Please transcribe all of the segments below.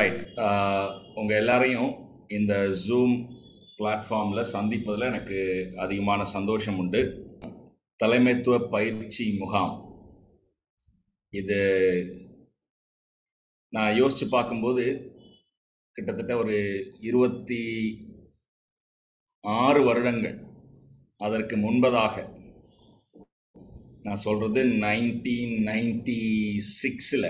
Right உங்கள் எல்லாரையும் இந்த ஜூம் பிளாட்ஃபார்மில் சந்திப்பதில் எனக்கு அதிகமான சந்தோஷம் உண்டு தலைமைத்துவ பயிற்சி முகாம் இது நான் யோசித்து பார்க்கும்போது கிட்டத்தட்ட ஒரு இருபத்தி ஆறு வருடங்கள் அதற்கு முன்பதாக நான் சொல்கிறது நைன்டீன் நைன்டி சிக்ஸில்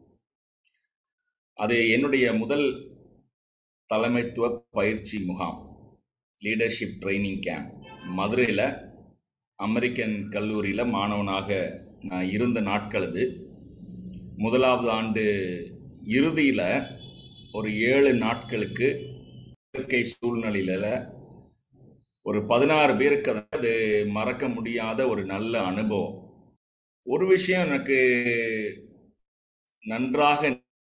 அது என்னுடைய முதல் தலைமைத்துவ பயிற்சி முகாம் லீடர்ஷிப் ட்ரைனிங் கேம்ப் மதுரையில் அமெரிக்கன் கல்லூரியில் மாணவனாக நான் இருந்த நாட்கள் அது முதலாவது ஆண்டு இறுதியில் ஒரு ஏழு நாட்களுக்கு இயற்கை சூழ்நிலையில் ஒரு பதினாறு பேருக்கு அது மறக்க முடியாத ஒரு நல்ல அனுபவம் ஒரு விஷயம் எனக்கு நன்றாக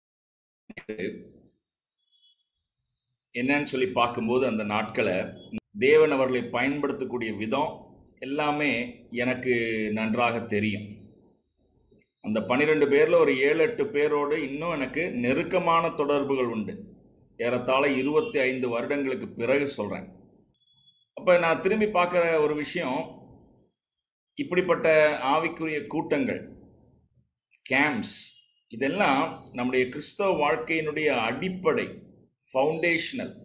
என்னன்னு சொல்லி பார்க்கும்போது அந்த நாட்களை தேவன் அவர்களை பயன்படுத்தக்கூடிய விதம் எல்லாமே எனக்கு நன்றாக தெரியும் அந்த பன்னிரெண்டு பேரில் ஒரு ஏழு எட்டு பேரோடு இன்னும் எனக்கு நெருக்கமான தொடர்புகள் உண்டு ஏறத்தாழ இருபத்தி ஐந்து வருடங்களுக்கு பிறகு சொல்கிறேன் அப்போ நான் திரும்பி பார்க்குற ஒரு விஷயம் இப்படிப்பட்ட ஆவிக்குரிய கூட்டங்கள் கேம்ப்ஸ் இதெல்லாம் நம்முடைய கிறிஸ்தவ வாழ்க்கையினுடைய அடிப்படை ஃபவுண்டேஷனல்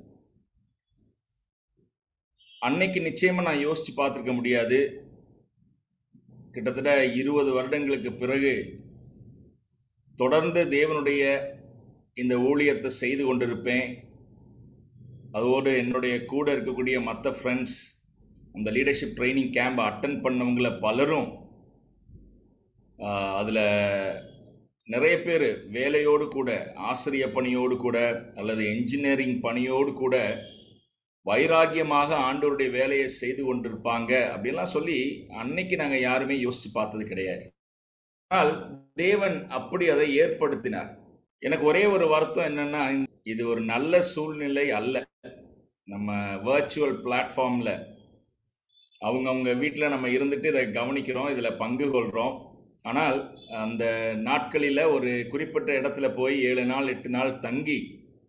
அன்னைக்கு நிச்சயமாக நான் யோசித்து பார்த்துருக்க முடியாது கிட்டத்தட்ட இருபது வருடங்களுக்கு பிறகு தொடர்ந்து தேவனுடைய இந்த ஊழியத்தை செய்து கொண்டிருப்பேன் அதோடு என்னுடைய கூட இருக்கக்கூடிய மற்ற ஃப்ரெண்ட்ஸ் அந்த லீடர்ஷிப் ட்ரைனிங் கேம்பை அட்டன் பண்ணவங்கள பலரும் அதில் நிறைய பேர் வேலையோடு கூட ஆசிரிய பணியோடு கூட அல்லது என்ஜினியரிங் பணியோடு கூட வைராக்கியமாக ஆண்டோருடைய வேலையை செய்து கொண்டிருப்பாங்க அப்படின்லாம் சொல்லி அன்னைக்கு நாங்கள் யாருமே யோசித்து பார்த்தது கிடையாது ஆனால் தேவன் அப்படி அதை ஏற்படுத்தினார் எனக்கு ஒரே ஒரு வருத்தம் என்னன்னா இது ஒரு நல்ல சூழ்நிலை அல்ல நம்ம வர்ச்சுவல் பிளாட்ஃபார்மில் அவங்கவுங்க வீட்டில் நம்ம இருந்துட்டு இதை கவனிக்கிறோம் இதில் பங்கு கொள்கிறோம் ஆனால் அந்த நாட்களில் ஒரு குறிப்பிட்ட இடத்துல போய் ஏழு நாள் எட்டு நாள் தங்கி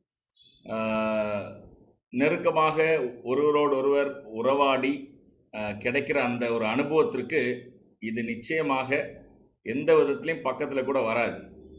நெருக்கமாக ஒருவரோடு ஒருவர் உறவாடி கிடைக்கிற அந்த ஒரு அனுபவத்திற்கு இது நிச்சயமாக எந்த விதத்துலையும் பக்கத்தில் கூட வராது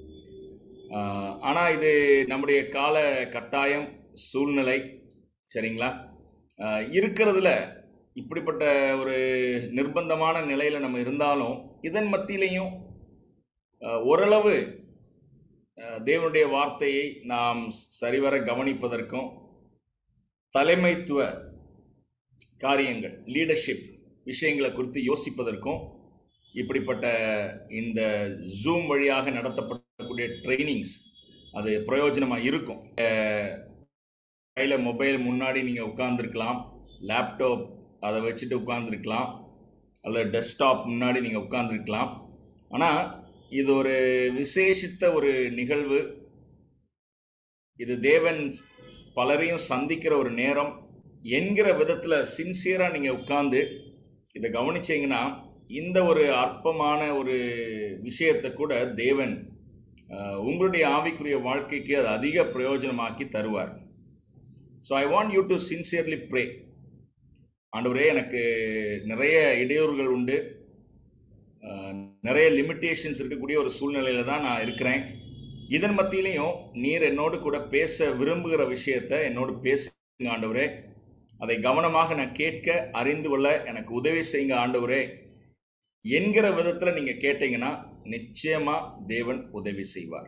ஆனால் இது நம்முடைய கால கட்டாயம் சூழ்நிலை சரிங்களா இருக்கிறதுல இப்படிப்பட்ட ஒரு நிர்பந்தமான நிலையில் நம்ம இருந்தாலும் இதன் மத்தியிலையும் ஓரளவு தேவனுடைய வார்த்தையை நாம் சரிவர கவனிப்பதற்கும் தலைமைத்துவ காரியங்கள் லீடர்ஷிப் விஷயங்களை குறித்து யோசிப்பதற்கும் இப்படிப்பட்ட இந்த ஜூம் வழியாக நடத்தப்படக்கூடிய ட்ரைனிங்ஸ் அது பிரயோஜனமாக இருக்கும் கையில் மொபைல் முன்னாடி நீங்கள் உட்காந்துருக்கலாம் லேப்டாப் அதை வச்சுட்டு உட்காந்துருக்கலாம் அல்லது டெஸ்க்டாப் முன்னாடி நீங்கள் உட்காந்துருக்கலாம் ஆனால் இது ஒரு விசேஷித்த ஒரு நிகழ்வு இது தேவன் பலரையும் சந்திக்கிற ஒரு நேரம் என்கிற விதத்தில் சின்சியராக நீங்கள் உட்காந்து இதை கவனிச்சிங்கன்னா இந்த ஒரு அற்பமான ஒரு விஷயத்தை கூட தேவன் உங்களுடைய ஆவிக்குரிய வாழ்க்கைக்கு அது அதிக பிரயோஜனமாக்கி தருவார் so I want you to sincerely pray ஆண்டவரே எனக்கு நிறைய இடையூறுகள் உண்டு நிறைய லிமிட்டேஷன்ஸ் இருக்கக்கூடிய ஒரு சூழ்நிலையில் தான் நான் இருக்கிறேன் இதன் மத்தியிலையும் நீர் என்னோடு கூட பேச விரும்புகிற விஷயத்த என்னோடு பேசுங்க ஆண்டவரே அதை கவனமாக நான் கேட்க அறிந்து கொள்ள எனக்கு உதவி செய்யுங்க ஆண்டவரே என்கிற விதத்தில் நீங்கள் கேட்டீங்கன்னா நிச்சயமாக தேவன் உதவி செய்வார்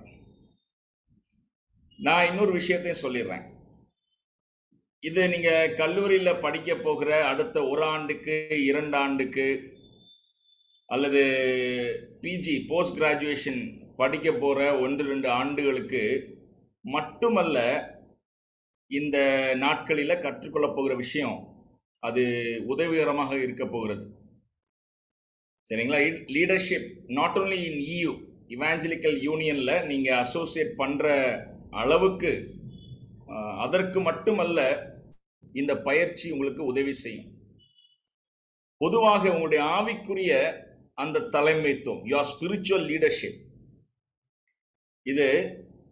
நான் இன்னொரு விஷயத்தையும் சொல்லிடுறேன் இது நீங்கள் கல்லூரியில் படிக்க போகிற அடுத்த ஒரு ஆண்டுக்கு இரண்டு ஆண்டுக்கு அல்லது பிஜி போஸ்ட் கிராஜுவேஷன் படிக்க போகிற ஒன்று ரெண்டு ஆண்டுகளுக்கு மட்டுமல்ல இந்த நாட்களில் கற்றுக்கொள்ளப் போகிற விஷயம் அது உதவிகரமாக இருக்க போகிறது சரிங்களா leadership not only in EU evangelical யூனியனில் நீங்கள் அசோசியேட் பண்ணுற அளவுக்கு அதற்கு மட்டுமல்ல இந்த பயிற்சி உங்களுக்கு உதவி செய்யும் பொதுவாக உங்களுடைய ஆவிக்குரிய அந்த தலைமைத்துவம் யோர் ஸ்பிரிச்சுவல் லீடர்ஷிப் இது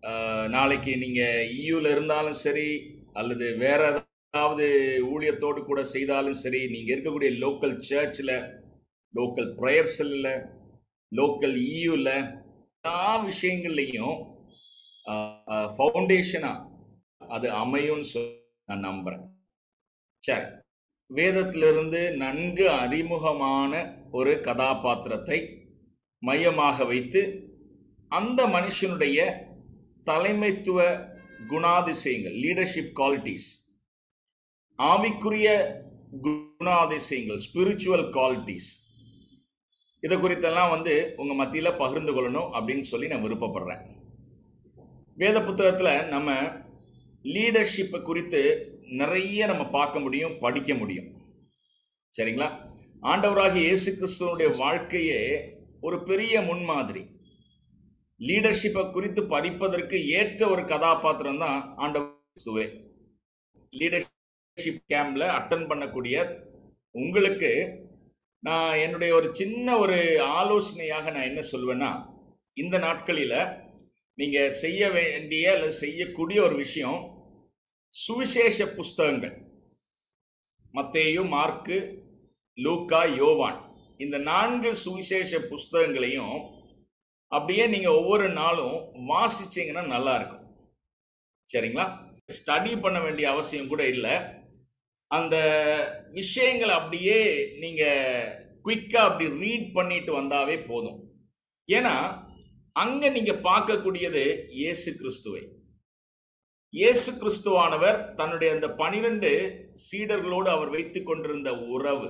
அஹ், நாளைக்கு நீங்கள் இயூவில் இருந்தாலும் சரி அல்லது வேற ஏதாவது ஊழியத்தோடு கூட செய்தாலும் சரி நீங்கள் இருக்கக்கூடிய லோக்கல் சர்ச்சில் லோக்கல் ப்ரேயர் செல்லில் லோக்கல் இயூவில் எல்லா விஷயங்கள்லையும் ஃபவுண்டேஷனாக அது அமையும்னு சொல்லி நான் நம்புகிறேன் சரி வேதத்திலிருந்து நன்கு அறிமுகமான ஒரு கதாபாத்திரத்தை மையமாக வைத்து அந்த மனுஷனுடைய தலைமைத்துவ குணாதிசயங்கள் லீடர்ஷிப் குவாலிட்டிஸ் ஆவிக்குரிய குணாதிசயங்கள் ஸ்பிரிச்சுவல் குவாலிட்டிஸ் இதை குறித்தெல்லாம் வந்து உங்கள் மத்தியில் பகிர்ந்து கொள்ளணும் அப்படின்னு சொல்லி நான் விருப்பப்படுறேன் வேத புத்தகத்தில் நம்ம லீடர்ஷிப்பை குறித்து நிறைய நம்ம பார்க்க முடியும் படிக்க முடியும் சரிங்களா ஆண்டவராகிய இயேசு கிறிஸ்துவனுடைய வாழ்க்கையே ஒரு பெரிய முன்மாதிரி லீடர்ஷிப்பை குறித்து படிப்பதற்கு ஏற்ற ஒரு கதாபாத்திரம் தான் ஆண்டவர் கிறிஸ்துவே லீடர்ஷிப் கேம்ப்ல அட்டன் பண்ணக்கூடிய உங்களுக்கு நான் என்னுடைய ஒரு சின்ன ஒரு ஆலோசனையாக நான் என்ன சொல்வேன்னா இந்த நாட்களில் நீங்கள் செய்ய வேண்டிய அல்லது செய்யக்கூடிய ஒரு விஷயம் சுவிசேஷ புஸ்தகங்கள் மத்தேயு மார்க்கு லூக்கா யோவான் இந்த நான்கு சுவிசேஷ புஸ்தகங்களையும் அப்படியே நீங்கள் ஒவ்வொரு நாளும் வாசிச்சீங்கன்னா நல்லா இருக்கும் சரிங்களா ஸ்டடி பண்ண வேண்டிய அவசியம் கூட இல்லை அந்த விஷயங்களை அப்படியே நீங்கள் குயிக்காக அப்படி ரீட் பண்ணிட்டு வந்தாவே போதும் ஏன்னா அங்கே நீங்கள் பார்க்கக்கூடியது இயேசு கிறிஸ்துவை இயேசு கிறிஸ்துவானவர் தன்னுடைய அந்த பனிரெண்டு சீடர்களோடு அவர் வைத்துக் கொண்டிருந்த உறவு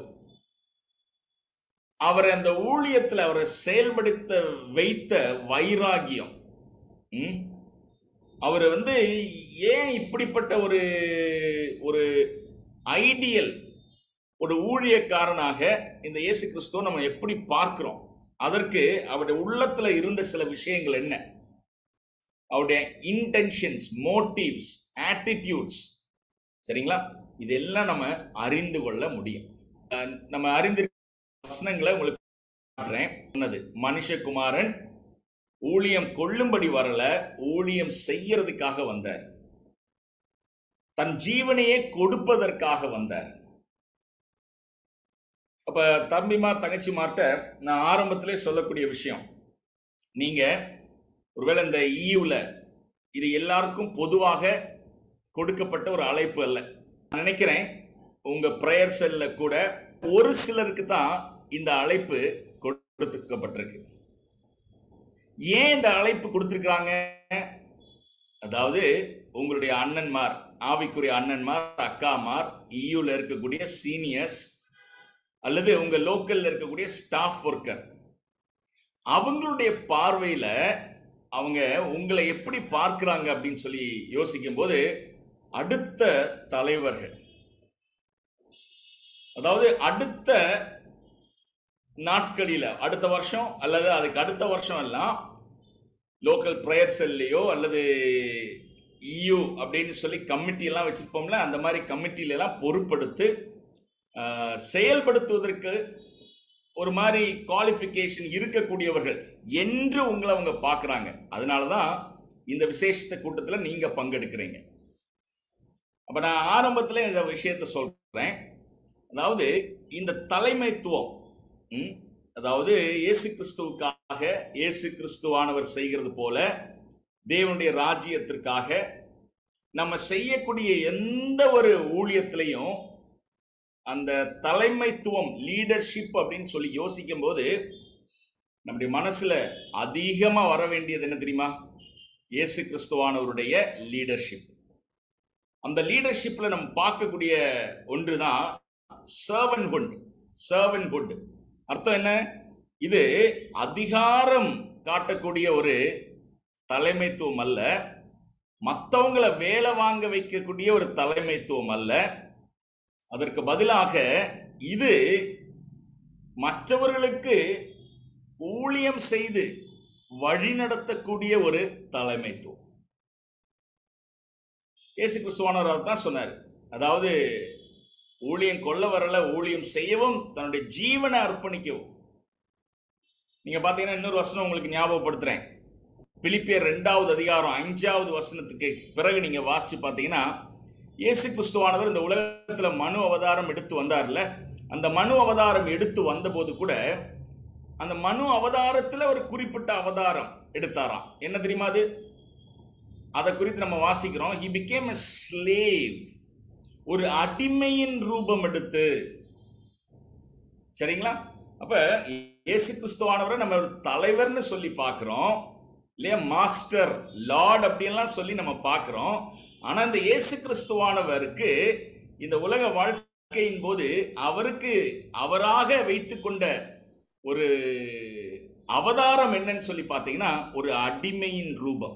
அவர் அந்த ஊழியத்தில் அவரை செயல்படுத்த வைத்த வைராகியம் ம்? அவர் வந்து ஏன் இப்படிப்பட்ட ஒரு ஒரு ஐடியல் ஒரு ஊழியக்காரனாக இந்த இயேசு கிறிஸ்துவ நம்ம எப்படி பார்க்கிறோம் அதற்கு அவருடைய உள்ளத்துல இருந்த சில விஷயங்கள் என்ன அவருடைய இன்டென்ஷன்ஸ் மோட்டிவ்ஸ் ஆட்டிடியூட்ஸ் சரிங்களா இதெல்லாம் நம்ம அறிந்து கொள்ள முடியும் அஹ் நம்ம அறிந்திருக்க வசனங்களை உங்களுக்கு காட்டுறேன் சொன்னது மனுஷகுமாரன் ஊழியம் கொள்ளும்படி வரல ஊழியம் செய்யறதுக்காக வந்தார் தன் ஜீவனையே கொடுப்பதற்காக வந்தார் அப்ப தம்பிமார் தங்கச்சிமார்ட்ட நான் ஆரம்பத்திலே சொல்லக்கூடிய விஷயம் நீங்க ஒருவேளை இந்த ஈயூல இது எல்லாருக்கும் பொதுவாக கொடுக்கப்பட்ட ஒரு அழைப்பு அல்ல நான் நினைக்கிறேன் உங்க பிரேயர் செல்ல கூட ஒரு சிலருக்கு தான் இந்த அழைப்பு கொடுக்கப்பட்டிருக்கு ஏன் இந்த அழைப்பு கொடுத்திருக்காங்க அதாவது உங்களுடைய அண்ணன்மார் ஆவிக்குரிய அண்ணன்மார் அக்காமார் இயூல இருக்கக்கூடிய சீனியர்ஸ் அல்லது உங்க லோக்கல்ல இருக்கக்கூடிய ஸ்டாஃப் ஒர்க்கர் அவங்களுடைய பார்வையில அவங்க உங்களை எப்படி பார்க்கிறாங்க அப்படின்னு சொல்லி யோசிக்கும் போது அடுத்த தலைவர்கள் அதாவது அடுத்த நாட்களில அடுத்த வருஷம் அல்லது அதுக்கு அடுத்த வருஷம் எல்லாம் லோக்கல் ப்ரேயர் செல்லையோ அல்லது இயு அப்படின்னு சொல்லி கமிட்டி எல்லாம் வச்சிருப்போம்ல அந்த மாதிரி கமிட்டில எல்லாம் பொறுப்படுத்து ஆஹ், செயல்படுத்துவதற்கு ஒரு மாதிரி குவாலிஃபிகேஷன் இருக்கக்கூடியவர்கள் என்று உங்களை அவங்க பார்க்குறாங்க அதனால தான் இந்த விசேஷத்த கூட்டத்தில் நீங்கள் பங்கெடுக்கிறீங்க அப்போ நான் ஆரம்பத்தில் இந்த விஷயத்த சொல்கிறேன் அதாவது இந்த தலைமைத்துவம் ம், அதாவது இயேசு கிறிஸ்துவுக்காக இயேசு கிறிஸ்துவானவர் செய்கிறது போல தேவனுடைய ராஜ்யத்திற்காக நம்ம செய்யக்கூடிய எந்த ஒரு ஊழியத்திலையும் அந்த தலைமைத்துவம் லீடர்ஷிப் அப்படின்னு சொல்லி யோசிக்கும் போது நம்முடைய மனசுல அதிகமா வர வேண்டியது என்ன தெரியுமா இயேசு கிறிஸ்துவானவருடைய லீடர்ஷிப் அந்த லீடர்ஷிப்ல நம்ம பார்க்கக்கூடிய ஒன்று தான் சர்வன்ஹுட் சர்வன்ஹுட் அர்த்தம் என்ன இது அதிகாரம் காட்டக்கூடிய ஒரு தலைமைத்துவம் அல்ல மற்றவங்களை வேலை வாங்க வைக்கக்கூடிய ஒரு தலைமைத்துவம் அல்ல அதற்கு பதிலாக இது மற்றவர்களுக்கு ஊழியம் செய்து வழிநடத்தக்கூடிய ஒரு தலைமைத்துவம் இயேசு கிறிஸ்துவானவர் தான் சொன்னார் அதாவது ஊழியம் கொள்ள வரல ஊழியம் செய்யவும் தன்னுடைய ஜீவனை அர்ப்பணிக்கவும் நீங்க பாத்தீங்கன்னா இன்னொரு வசனம் உங்களுக்கு ஞாபகப்படுத்துறேன் பிலிப்பியர் ரெண்டாவது அதிகாரம் அஞ்சாவது வசனத்துக்கு பிறகு நீங்க வாசிச்சு பார்த்தீங்கன்னா இயேசு கிறிஸ்துவானவர் இந்த உலகத்துல மனு அவதாரம் எடுத்து வந்தார்ல அந்த மனு அவதாரம் எடுத்து வந்தபோது கூட அந்த மனு அவதாரத்துல ஒரு குறிப்பிட்ட அவதாரம் எடுத்தாராம் என்ன தெரியுமா அது அதை குறித்து நம்ம வாசிக்கிறோம் ஹி பிகேம் எ ஸ்லேவ் ஒரு அடிமையின் ரூபம் எடுத்து சரிங்களா அப்ப இயேசு கிறிஸ்துவானவரை நம்ம ஒரு தலைவர்னு சொல்லி பார்க்கிறோம் இல்லையா மாஸ்டர் லார்ட் அப்படின்லாம் சொல்லி நம்ம பார்க்கிறோம் ஆனா இந்த இயேசு கிறிஸ்துவானவருக்கு இந்த உலக வாழ்க்கையின் போது அவருக்கு அவராக வைத்துக்கொண்ட ஒரு அவதாரம் என்னன்னு சொல்லி பார்த்தீங்கன்னா ஒரு அடிமையின் ரூபம்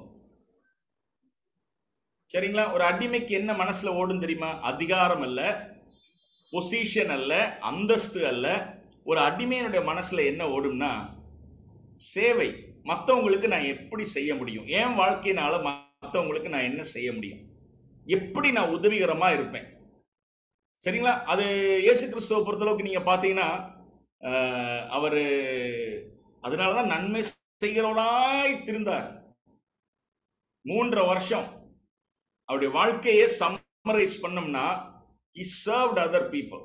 சரிங்களா ஒரு அடிமைக்கு என்ன மனசுல ஓடும் தெரியுமா அதிகாரம் அல்ல பொசிஷன் அல்ல அந்தஸ்து அல்ல ஒரு அடிமையினுடைய மனசுல என்ன ஓடும்னா சேவை மற்றவங்களுக்கு நான் எப்படி செய்ய முடியும் என் வாழ்க்கையினால மற்றவங்களுக்கு நான் என்ன செய்ய முடியும் எப்படி நான் உதவிகரமா இருப்பேன் சரிங்களா அது இயேசு கிறிஸ்துவை பொறுத்தளவுக்கு நீங்க பார்த்தீங்கன்னா அவர் அதனாலதான் நன்மை செய்கிறவராய் திருந்தார் மூன்றரை வருஷம் அவருடைய வாழ்க்கையை சம்மரைஸ் பண்ணோம்னா he served other people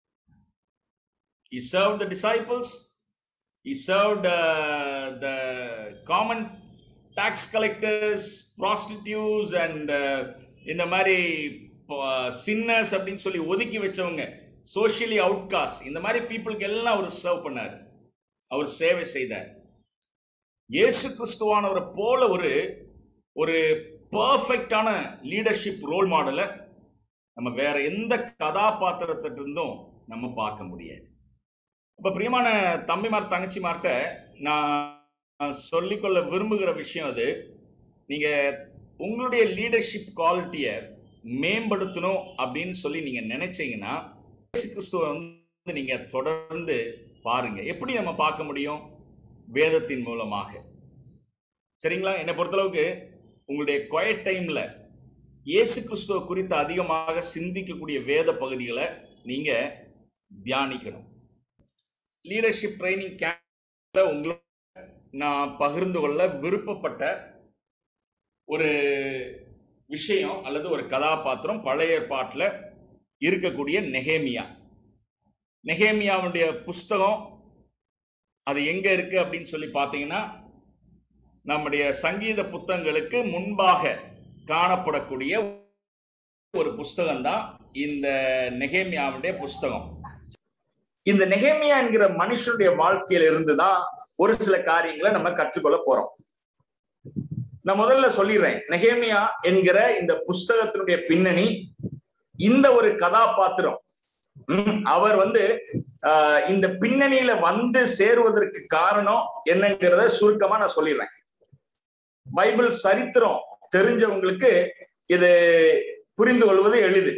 he served the disciples he served uh, the common tax collectors prostitutes and uh, இந்த மாதிரி சின்னர்ஸ் அப்படின்னு சொல்லி ஒதுக்கி வச்சவங்க சோஷியலி அவுட்காஸ்ட் இந்த மாதிரி பீப்புளுக்கு எல்லாம் அவர் சர்வ் பண்ணார் அவர் சேவை செய்தார் இயேசு கிறிஸ்துவானவரை போல ஒரு ஒரு பர்ஃபெக்டான லீடர்ஷிப் ரோல் மாடலை நம்ம வேற எந்த கதாபாத்திரத்திலிருந்தும் நம்ம பார்க்க முடியாது இப்போ பிரியமான தம்பிமார் தங்கச்சிமார்கிட்ட நான் சொல்லிக்கொள்ள விரும்புகிற விஷயம் அது நீங்கள் உங்களுடைய லீடர்ஷிப் குவாலிட்டியை மேம்படுத்தணும் அப்படின்னு சொல்லி நீங்கள் நினைச்சீங்கன்னா இயேசு கிறிஸ்துவை வந்து நீங்கள் தொடர்ந்து பாருங்க எப்படி நம்ம பார்க்க முடியும் வேதத்தின் மூலமாக சரிங்களா என்னை பொறுத்தளவுக்கு உங்களுடைய குவைட் டைம்ல இயேசு கிறிஸ்துவ குறித்து அதிகமாக சிந்திக்கக்கூடிய வேத பகுதிகளை நீங்க தியானிக்கணும் லீடர்ஷிப் ட்ரைனிங் கேம்ப்ல உங்களை நான் பகிர்ந்து கொள்ள விருப்பப்பட்ட ஒரு விஷயம் அல்லது ஒரு கதாபாத்திரம் பழைய ஏற்பாட்டில் இருக்கக்கூடிய நெகேமியா நெகேமியாவுடைய புஸ்தகம் அது எங்க இருக்கு அப்படின்னு சொல்லி பார்த்தீங்கன்னா நம்முடைய சங்கீத புத்தகங்களுக்கு முன்பாக காணப்படக்கூடிய ஒரு புஸ்தகம் தான் இந்த நெகேமியாவுடைய புஸ்தகம் இந்த நெகேமியா என்கிற மனுஷனுடைய வாழ்க்கையில இருந்து தான் ஒரு சில காரியங்களை நம்ம கற்றுக்கொள்ள போறோம் நான் முதல்ல சொல்லிடுறேன் நெகேமியா என்கிற இந்த புஸ்தகத்தினுடைய பின்னணி இந்த ஒரு கதாபாத்திரம் அவர் வந்து இந்த பின்னணியில வந்து சேருவதற்கு காரணம் என்னங்கிறத சுருக்கமா நான் சொல்லிடுறேன் பைபிள் சரித்திரம் தெரிஞ்சவங்களுக்கு இது புரிந்து கொள்வது எளிது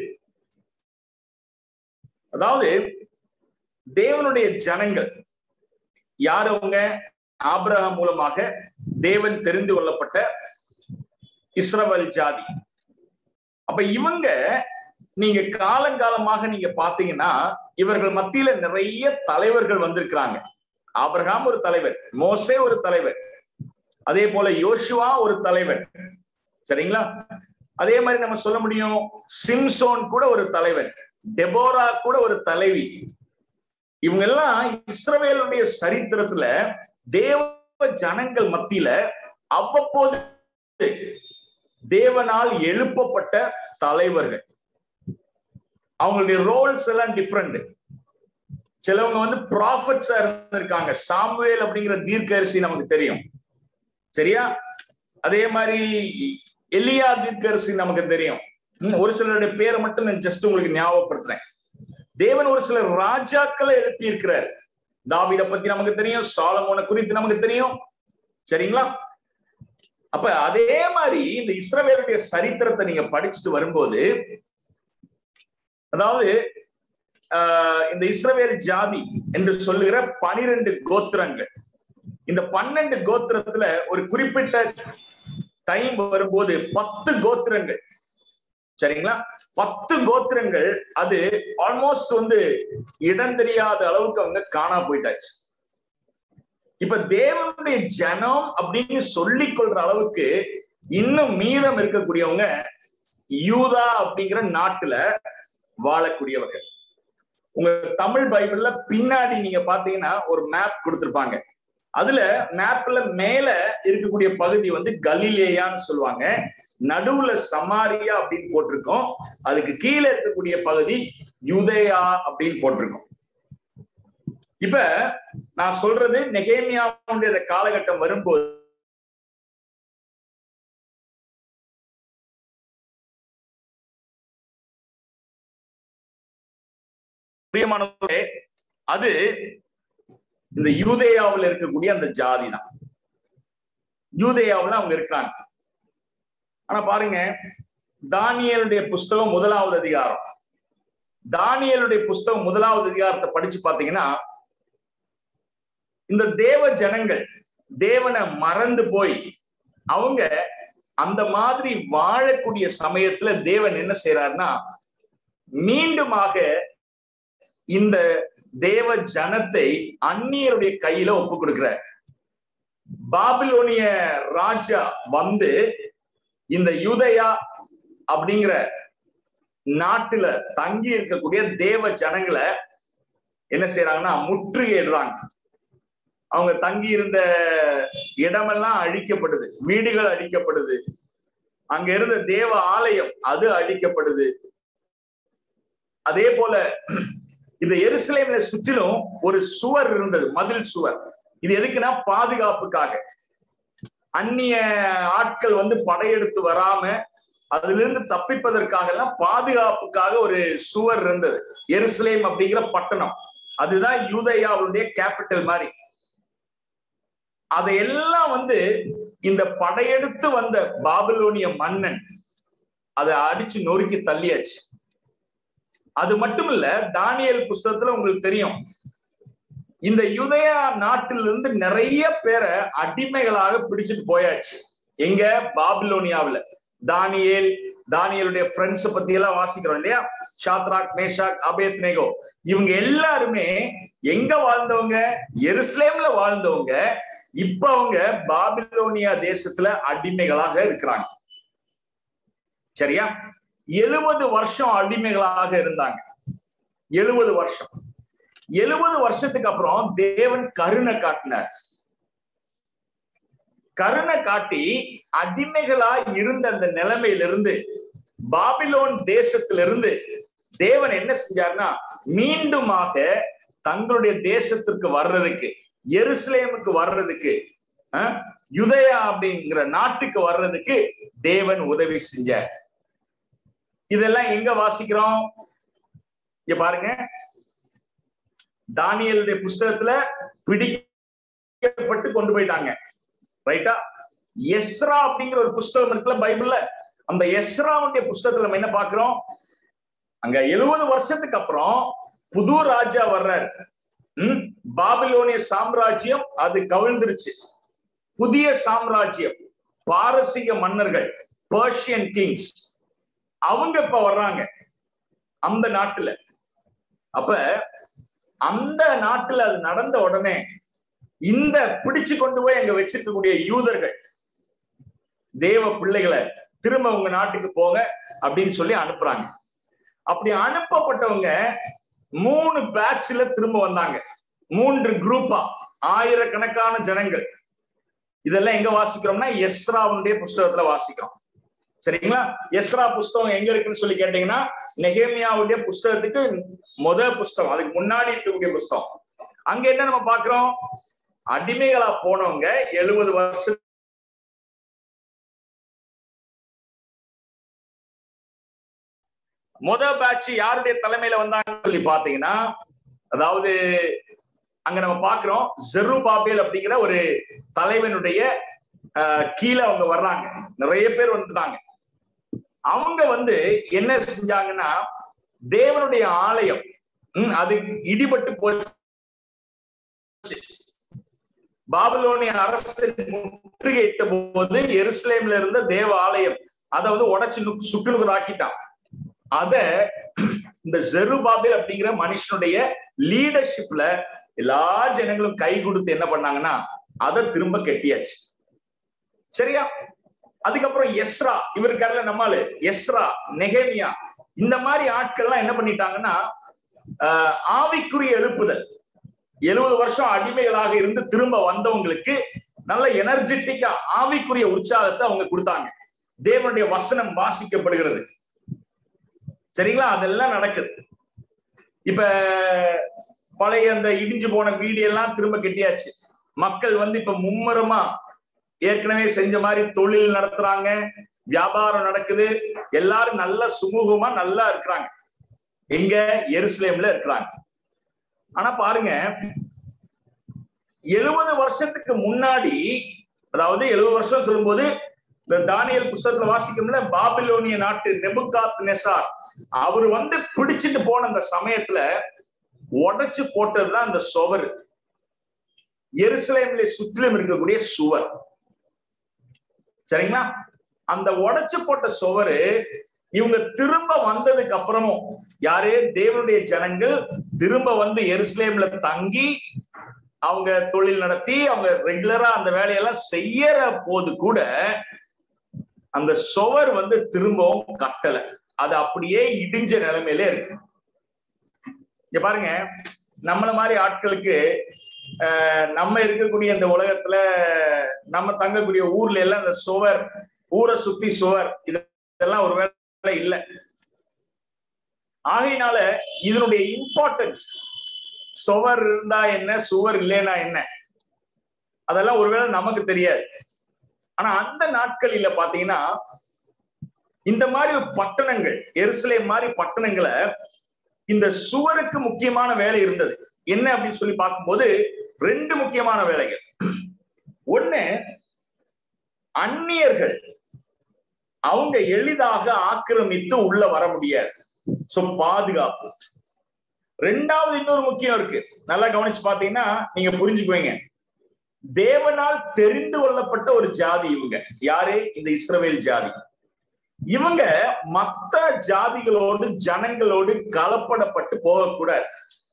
அதாவது தேவனுடைய ஜனங்கள் யார் அவங்க ஆபிரகாம் மூலமாக தேவன் தெரிந்து கொள்ளப்பட்ட இஸ்ரவல் ஜாதி அப்ப இவங்க நீங்க காலங்காலமாக நீங்க பாத்தீங்கன்னா இவர்கள் மத்தியில நிறைய தலைவர்கள் வந்திருக்கிறாங்க ஆபிரகாம் ஒரு தலைவர் மோசே ஒரு தலைவர் அதே போல யோசுவா ஒரு தலைவர் சரிங்களா அதே மாதிரி நம்ம சொல்ல முடியும் சிம்சோன் கூட ஒரு தலைவர் டெபோரா கூட ஒரு தலைவி இவங்க எல்லாம் இஸ்ரவேலுடைய சரித்திரத்துல தேவ ஜனங்கள் மத்தியில அவ்வப்போது தேவனால் எழுப்பப்பட்ட தலைவர்கள் அவங்களுடைய ரோல்ஸ் எல்லாம் டிஃப்ரெண்ட் சிலவங்க வந்து ப்ராஃபட்ஸா இருந்திருக்காங்க சாமுவேல் அப்படிங்கிற தீர்க்கரிசி நமக்கு தெரியும் சரியா அதே மாதிரி எலியா தீர்க்கரிசி நமக்கு தெரியும் ஒரு சிலருடைய பேரை மட்டும் நான் ஜஸ்ட் உங்களுக்கு ஞாபகப்படுத்துறேன் தேவன் ஒரு சில ராஜாக்களை எழுப்பி இருக்கிறார் தாவிட பத்தி நமக்கு தெரியும் சாலமோனை குறித்து நமக்கு தெரியும் சரிங்களா அப்ப அதே மாதிரி இந்த இஸ்ரவேலுடைய சரித்திரத்தை நீங்க படிச்சுட்டு வரும்போது அதாவது இந்த இஸ்ரவேல் ஜாதி என்று சொல்லுகிற பனிரெண்டு கோத்திரங்கள் இந்த பன்னெண்டு கோத்திரத்துல ஒரு குறிப்பிட்ட டைம் வரும்போது பத்து கோத்திரங்கள் சரிங்களா பத்து கோத்திரங்கள் அது ஆல்மோஸ்ட் வந்து இடம் தெரியாத அளவுக்கு அவங்க காணா போயிட்டாச்சு இப்ப தேவனுடைய ஜனம் அப்படின்னு சொல்லிக் கொள்ற அளவுக்கு இன்னும் மீதம் இருக்கக்கூடியவங்க யூதா அப்படிங்கிற நாட்டுல வாழக்கூடியவர்கள் உங்க தமிழ் பைபிள்ல பின்னாடி நீங்க பாத்தீங்கன்னா ஒரு மேப் கொடுத்திருப்பாங்க அதுல மேப்ல மேல இருக்கக்கூடிய பகுதி வந்து கலிலேயான்னு சொல்லுவாங்க நடுவுல சமாரியா அப்படின்னு போட்டிருக்கோம் அதுக்கு கீழே இருக்கக்கூடிய பகுதி யுதயா அப்படின்னு போட்டிருக்கோம் இப்ப நான் சொல்றது நெகேமியாவுடைய காலகட்டம் வரும்போது பிரியமானவர்களே அது இந்த யூதேயாவில் இருக்கக்கூடிய அந்த ஜாதி தான் யூதேயாவில் அவங்க இருக்கிறாங்க ஆனா பாருங்க தானியலுடைய புஸ்தகம் முதலாவது அதிகாரம் தானியலுடைய புஸ்தகம் முதலாவது அதிகாரத்தை படிச்சு பாத்தீங்கன்னா இந்த தேவ ஜனங்கள் தேவனை மறந்து போய் அவங்க அந்த மாதிரி வாழக்கூடிய சமயத்துல தேவன் என்ன செய்யறாருன்னா மீண்டுமாக இந்த தேவ ஜனத்தை அந்நியருடைய கையில ஒப்பு கொடுக்கிறார் பாபிலோனிய ராஜா வந்து இந்த யூதயா அப்படிங்கிற நாட்டுல தங்கி இருக்கக்கூடிய தேவ ஜனங்களை என்ன செய்யறாங்கன்னா முற்றுகையிடுறாங்க அவங்க தங்கி இருந்த இடமெல்லாம் அழிக்கப்படுது வீடுகள் அழிக்கப்படுது அங்க இருந்த தேவ ஆலயம் அது அழிக்கப்படுது அதே போல இந்த எருசலேம்ல சுற்றிலும் ஒரு சுவர் இருந்தது மதில் சுவர் இது எதுக்குன்னா பாதுகாப்புக்காக அந்நிய ஆட்கள் வந்து படையெடுத்து வராம அதுல இருந்து தப்பிப்பதற்காக எல்லாம் பாதுகாப்புக்காக ஒரு சுவர் இருந்தது எருசலேம் அப்படிங்கிற பட்டணம் அதுதான் யூதயாவுடைய கேபிட்டல் மாதிரி அதையெல்லாம் வந்து இந்த படையெடுத்து வந்த பாபிலோனிய மன்னன் அதை அடிச்சு நொறுக்கி தள்ளியாச்சு அது மட்டும் இல்ல தானியல் புஸ்தகத்துல உங்களுக்கு தெரியும் இந்த யுதயா நாட்டிலிருந்து நிறைய பேரை அடிமைகளாக பிடிச்சிட்டு போயாச்சு எங்க பாபிலோனியாவுல தானியேல் தானியலுடைய ஃப்ரெண்ட்ஸ பத்தி எல்லாம் வாசிக்கிறோம் இல்லையா ஷாத்ராக் மேஷாக் அபேத் நேகோ இவங்க எல்லாருமே எங்க வாழ்ந்தவங்க எருசலேம்ல வாழ்ந்தவங்க இப்ப அவங்க பாபிலோனியா தேசத்துல அடிமைகளாக இருக்கிறாங்க சரியா எழுபது வருஷம் அடிமைகளாக இருந்தாங்க எழுபது வருஷம் எழுபது வருஷத்துக்கு அப்புறம் தேவன் கருணை காட்டினார் கருணை காட்டி அடிமைகளா இருந்த அந்த நிலைமையிலிருந்து பாபிலோன் தேசத்திலிருந்து தேவன் என்ன செஞ்சார்னா மீண்டுமாக தங்களுடைய தேசத்திற்கு வர்றதுக்கு எருசலேமுக்கு வர்றதுக்கு யுதயா அப்படிங்கிற நாட்டுக்கு வர்றதுக்கு தேவன் உதவி செஞ்சார் இதெல்லாம் எங்க வாசிக்கிறோம் இங்க பாருங்க தானியலுடைய புஸ்தகத்துல பிடிக்கப்பட்டு கொண்டு போயிட்டாங்க ரைட்டா எஸ்ரா அப்படிங்கிற ஒரு புஸ்தகம் இருக்குல்ல பைபிள்ல அந்த எஸ்ராவுடைய புஸ்தகத்துல நம்ம என்ன பாக்குறோம் அங்க எழுபது வருஷத்துக்கு அப்புறம் புது ராஜா வர்றாரு உம் பாபிலோனிய சாம்ராஜ்யம் அது கவிழ்ந்துருச்சு புதிய சாம்ராஜ்யம் பாரசீக மன்னர்கள் பர்ஷியன் கிங்ஸ் அவங்க இப்ப வர்றாங்க அந்த நாட்டுல அப்ப அந்த நாட்டுல அது நடந்த உடனே இந்த பிடிச்சு கொண்டு போய் அங்க வச்சிருக்கக்கூடிய யூதர்கள் தேவ பிள்ளைகளை திரும்ப உங்க நாட்டுக்கு போங்க அப்படின்னு சொல்லி அனுப்புறாங்க அப்படி அனுப்பப்பட்டவங்க மூணு பேட்ச்ல திரும்ப வந்தாங்க மூன்று குரூப்பா ஆயிரக்கணக்கான ஜனங்கள் இதெல்லாம் எங்க வாசிக்கிறோம்னா எஸ்ராவுடைய புஸ்தகத்துல வாசிக்கிறோம் சரிங்களா எஸ்ரா புஸ்தகம் எங்க இருக்குன்னு சொல்லி கேட்டீங்கன்னா நெகேமியாவுடைய புஸ்தகத்துக்கு முத புஸ்தகம் அதுக்கு முன்னாடி இருக்கக்கூடிய புஸ்தகம் அங்க என்ன நம்ம பாக்குறோம் அடிமைகளா போனவங்க எழுபது வருஷம் முத பேட்ச் யாருடைய தலைமையில வந்தாங்கன்னு சொல்லி பாத்தீங்கன்னா அதாவது அங்க நம்ம பாக்குறோம் ஜெரு பாபேல் அப்படிங்கிற ஒரு தலைவனுடைய கீழே அவங்க வர்றாங்க நிறைய பேர் வந்துட்டாங்க அவங்க வந்து என்ன செஞ்சாங்கன்னா தேவனுடைய ஆலயம் அது இடிபட்டு போச்சு பாபிலோனிய அரசு முற்றுகையிட்ட போது எருசலேம்ல இருந்த தேவ ஆலயம் அதை வந்து உடச்சு சுற்றுநுக்கு ஆக்கிட்டான் அத இந்த ஜெருபாபில் அப்படிங்கிற மனுஷனுடைய லீடர்ஷிப்ல எல்லா ஜனங்களும் கை கொடுத்து என்ன பண்ணாங்கன்னா அதை திரும்ப கெட்டியாச்சு சரியா அதுக்கப்புறம் எஸ்ரா இவர் கரல நம்மாலு எஸ்ரா நெகேமியா இந்த மாதிரி ஆட்கள்லாம் என்ன பண்ணிட்டாங்கன்னா ஆஹ் ஆவிக்குரிய எழுப்புதல் எழுபது வருஷம் அடிமைகளாக இருந்து திரும்ப வந்தவங்களுக்கு நல்ல எனர்ஜெட்டிக்கா ஆவிக்குரிய உற்சாகத்தை அவங்க கொடுத்தாங்க தேவனுடைய வசனம் வாசிக்கப்படுகிறது சரிங்களா அதெல்லாம் நடக்குது இப்ப பழைய அந்த இடிஞ்சு போன வீடு எல்லாம் திரும்ப கெட்டியாச்சு மக்கள் வந்து இப்ப மும்முரமா ஏற்கனவே செஞ்ச மாதிரி தொழில் நடத்துறாங்க வியாபாரம் நடக்குது எல்லாரும் நல்ல சுமூகமா நல்லா இருக்கிறாங்க எங்க எருசலேம்ல இருக்கிறாங்க ஆனா பாருங்க எழுபது வருஷத்துக்கு முன்னாடி அதாவது எழுபது வருஷம் சொல்லும்போது இந்த தானியல் புஸ்தகத்துல வாசிக்கும்ல பாபிலோனிய நாட்டு நெபுகாத் நெசார் அவர் வந்து பிடிச்சிட்டு போன அந்த சமயத்துல உடைச்சு போட்டதுதான் அந்த சுவர் எருசலேம்ல சுற்றிலும் இருக்கக்கூடிய சுவர் சரிங்களா அந்த உடைச்சு போட்ட சுவரு இவங்க திரும்ப வந்ததுக்கு அப்புறமும் யாரே தேவனுடைய ஜனங்கள் திரும்ப வந்து எருசலேம்ல தங்கி அவங்க தொழில் நடத்தி அவங்க ரெகுலரா அந்த வேலையெல்லாம் செய்யற போது கூட அந்த சுவர் வந்து திரும்பவும் கட்டல அது அப்படியே இடிஞ்ச நிலைமையில இருக்கு இங்க பாருங்க நம்மள மாதிரி ஆட்களுக்கு நம்ம இருக்கக்கூடிய இந்த உலகத்துல நம்ம தங்கக்கூடிய ஊர்ல எல்லாம் இந்த சுவர் ஊரை சுத்தி சுவர் இதெல்லாம் ஒருவேளை இல்லை ஆகையினால இதனுடைய இம்பார்ட்டன்ஸ் சுவர் இருந்தா என்ன சுவர் இல்லைன்னா என்ன அதெல்லாம் ஒருவேளை நமக்கு தெரியாது ஆனா அந்த நாட்களில பாத்தீங்கன்னா இந்த மாதிரி பட்டணங்கள் எருசலே மாதிரி பட்டணங்களை இந்த சுவருக்கு முக்கியமான வேலை இருந்தது என்ன அப்படின்னு சொல்லி பார்க்கும்போது ரெண்டு முக்கியமான வேலைகள் ஒண்ணு அந்நியர்கள் அவங்க எளிதாக ஆக்கிரமித்து உள்ள வர முடியாது சோ பாதுகாப்பு ரெண்டாவது இன்னொரு முக்கியம் இருக்கு நல்லா கவனிச்சு பாத்தீங்கன்னா நீங்க புரிஞ்சுக்குவீங்க தேவனால் தெரிந்து கொள்ளப்பட்ட ஒரு ஜாதி இவங்க யாரு இந்த இஸ்ரவேல் ஜாதி இவங்க மத்த ஜாதிகளோடு ஜனங்களோடு கலப்படப்பட்டு போகக்கூடாது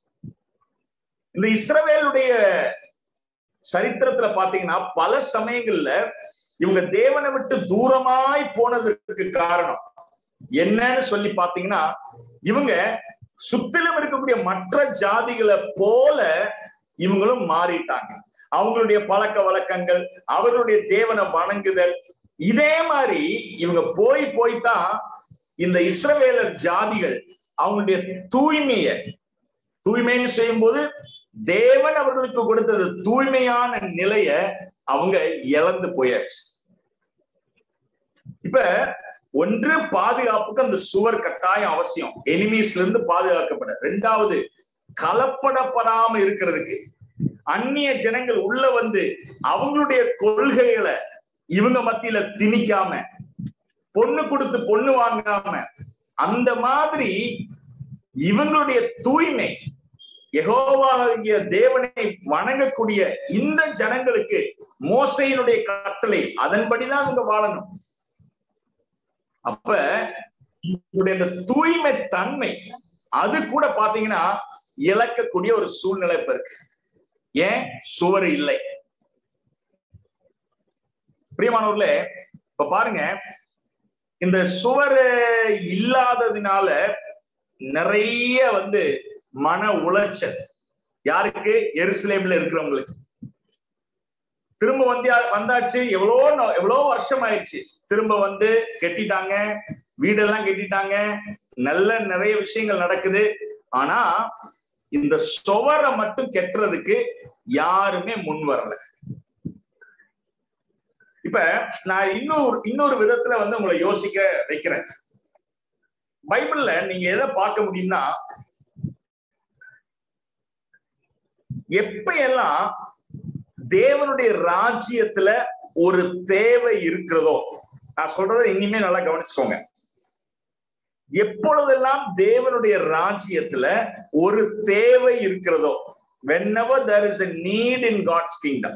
இந்த இஸ்ரவேலுடைய சரித்திரத்துல பாத்தீங்கன்னா பல சமயங்கள்ல இவங்க தேவனை விட்டு தூரமாய் போனதற்கு காரணம் என்னன்னு சொல்லி பாத்தீங்கன்னா இவங்க சுத்திலும் இருக்கக்கூடிய மற்ற ஜாதிகளை போல இவங்களும் மாறிட்டாங்க அவங்களுடைய பழக்க வழக்கங்கள் அவர்களுடைய தேவனை வணங்குதல் இதே மாதிரி இவங்க போய் போய்தான் இந்த இஸ்ரவேலர் ஜாதிகள் அவங்களுடைய தூய்மைய தூய்மைன்னு செய்யும் போது தேவன் அவர்களுக்கு கொடுத்தது தூய்மையான நிலைய அவங்க இழந்து போயாச்சு இப்ப ஒன்று பாதுகாப்புக்கு அந்த சுவர் கட்டாயம் அவசியம் எனிமீஸ்ல இருந்து பாதுகாக்கப்பட ரெண்டாவது கலப்படப்படாம இருக்கிறதுக்கு அந்நிய ஜனங்கள் உள்ள வந்து அவங்களுடைய கொள்கைகளை இவங்க மத்தியில திணிக்காம பொண்ணு கொடுத்து பொண்ணு வாங்காம அந்த மாதிரி இவங்களுடைய தூய்மை யகோவாகிய தேவனை வணங்கக்கூடிய இந்த ஜனங்களுக்கு மோசையினுடைய கட்டளை அதன்படிதான் இவங்க வாழணும் அப்ப இந்த தூய்மை தன்மை அது கூட பாத்தீங்கன்னா இழக்கக்கூடிய ஒரு சூழ்நிலை இப்ப இருக்கு ஏன் சுவர் இல்லை பிரியமானவர்ல இப்ப பாருங்க இந்த சுவர் இல்லாததுனால நிறைய வந்து மன உளைச்சல் யாருக்கு எருசலேம்ல இருக்கிறவங்களுக்கு திரும்ப வந்து வந்தாச்சு எவ்வளோ எவ்வளோ வருஷம் ஆயிடுச்சு திரும்ப வந்து கெட்டிட்டாங்க வீடெல்லாம் கெட்டிட்டாங்க நல்ல நிறைய விஷயங்கள் நடக்குது ஆனா இந்த சுவரை மட்டும் கெட்டுறதுக்கு யாருமே முன் வரல இப்ப நான் இன்னொரு இன்னொரு விதத்துல வந்து உங்களை யோசிக்க வைக்கிறேன் பைபிள்ல நீங்க எதை பார்க்க முடியும்னா எப்ப எல்லாம் தேவனுடைய ராஜ்யத்துல ஒரு தேவை இருக்கிறதோ நான் சொல்றதை இனிமே நல்லா கவனிச்சுக்கோங்க எப்பொழுதெல்லாம் தேவனுடைய ராஜ்யத்துல ஒரு தேவை இருக்கிறதோ whenever there is a need in God's kingdom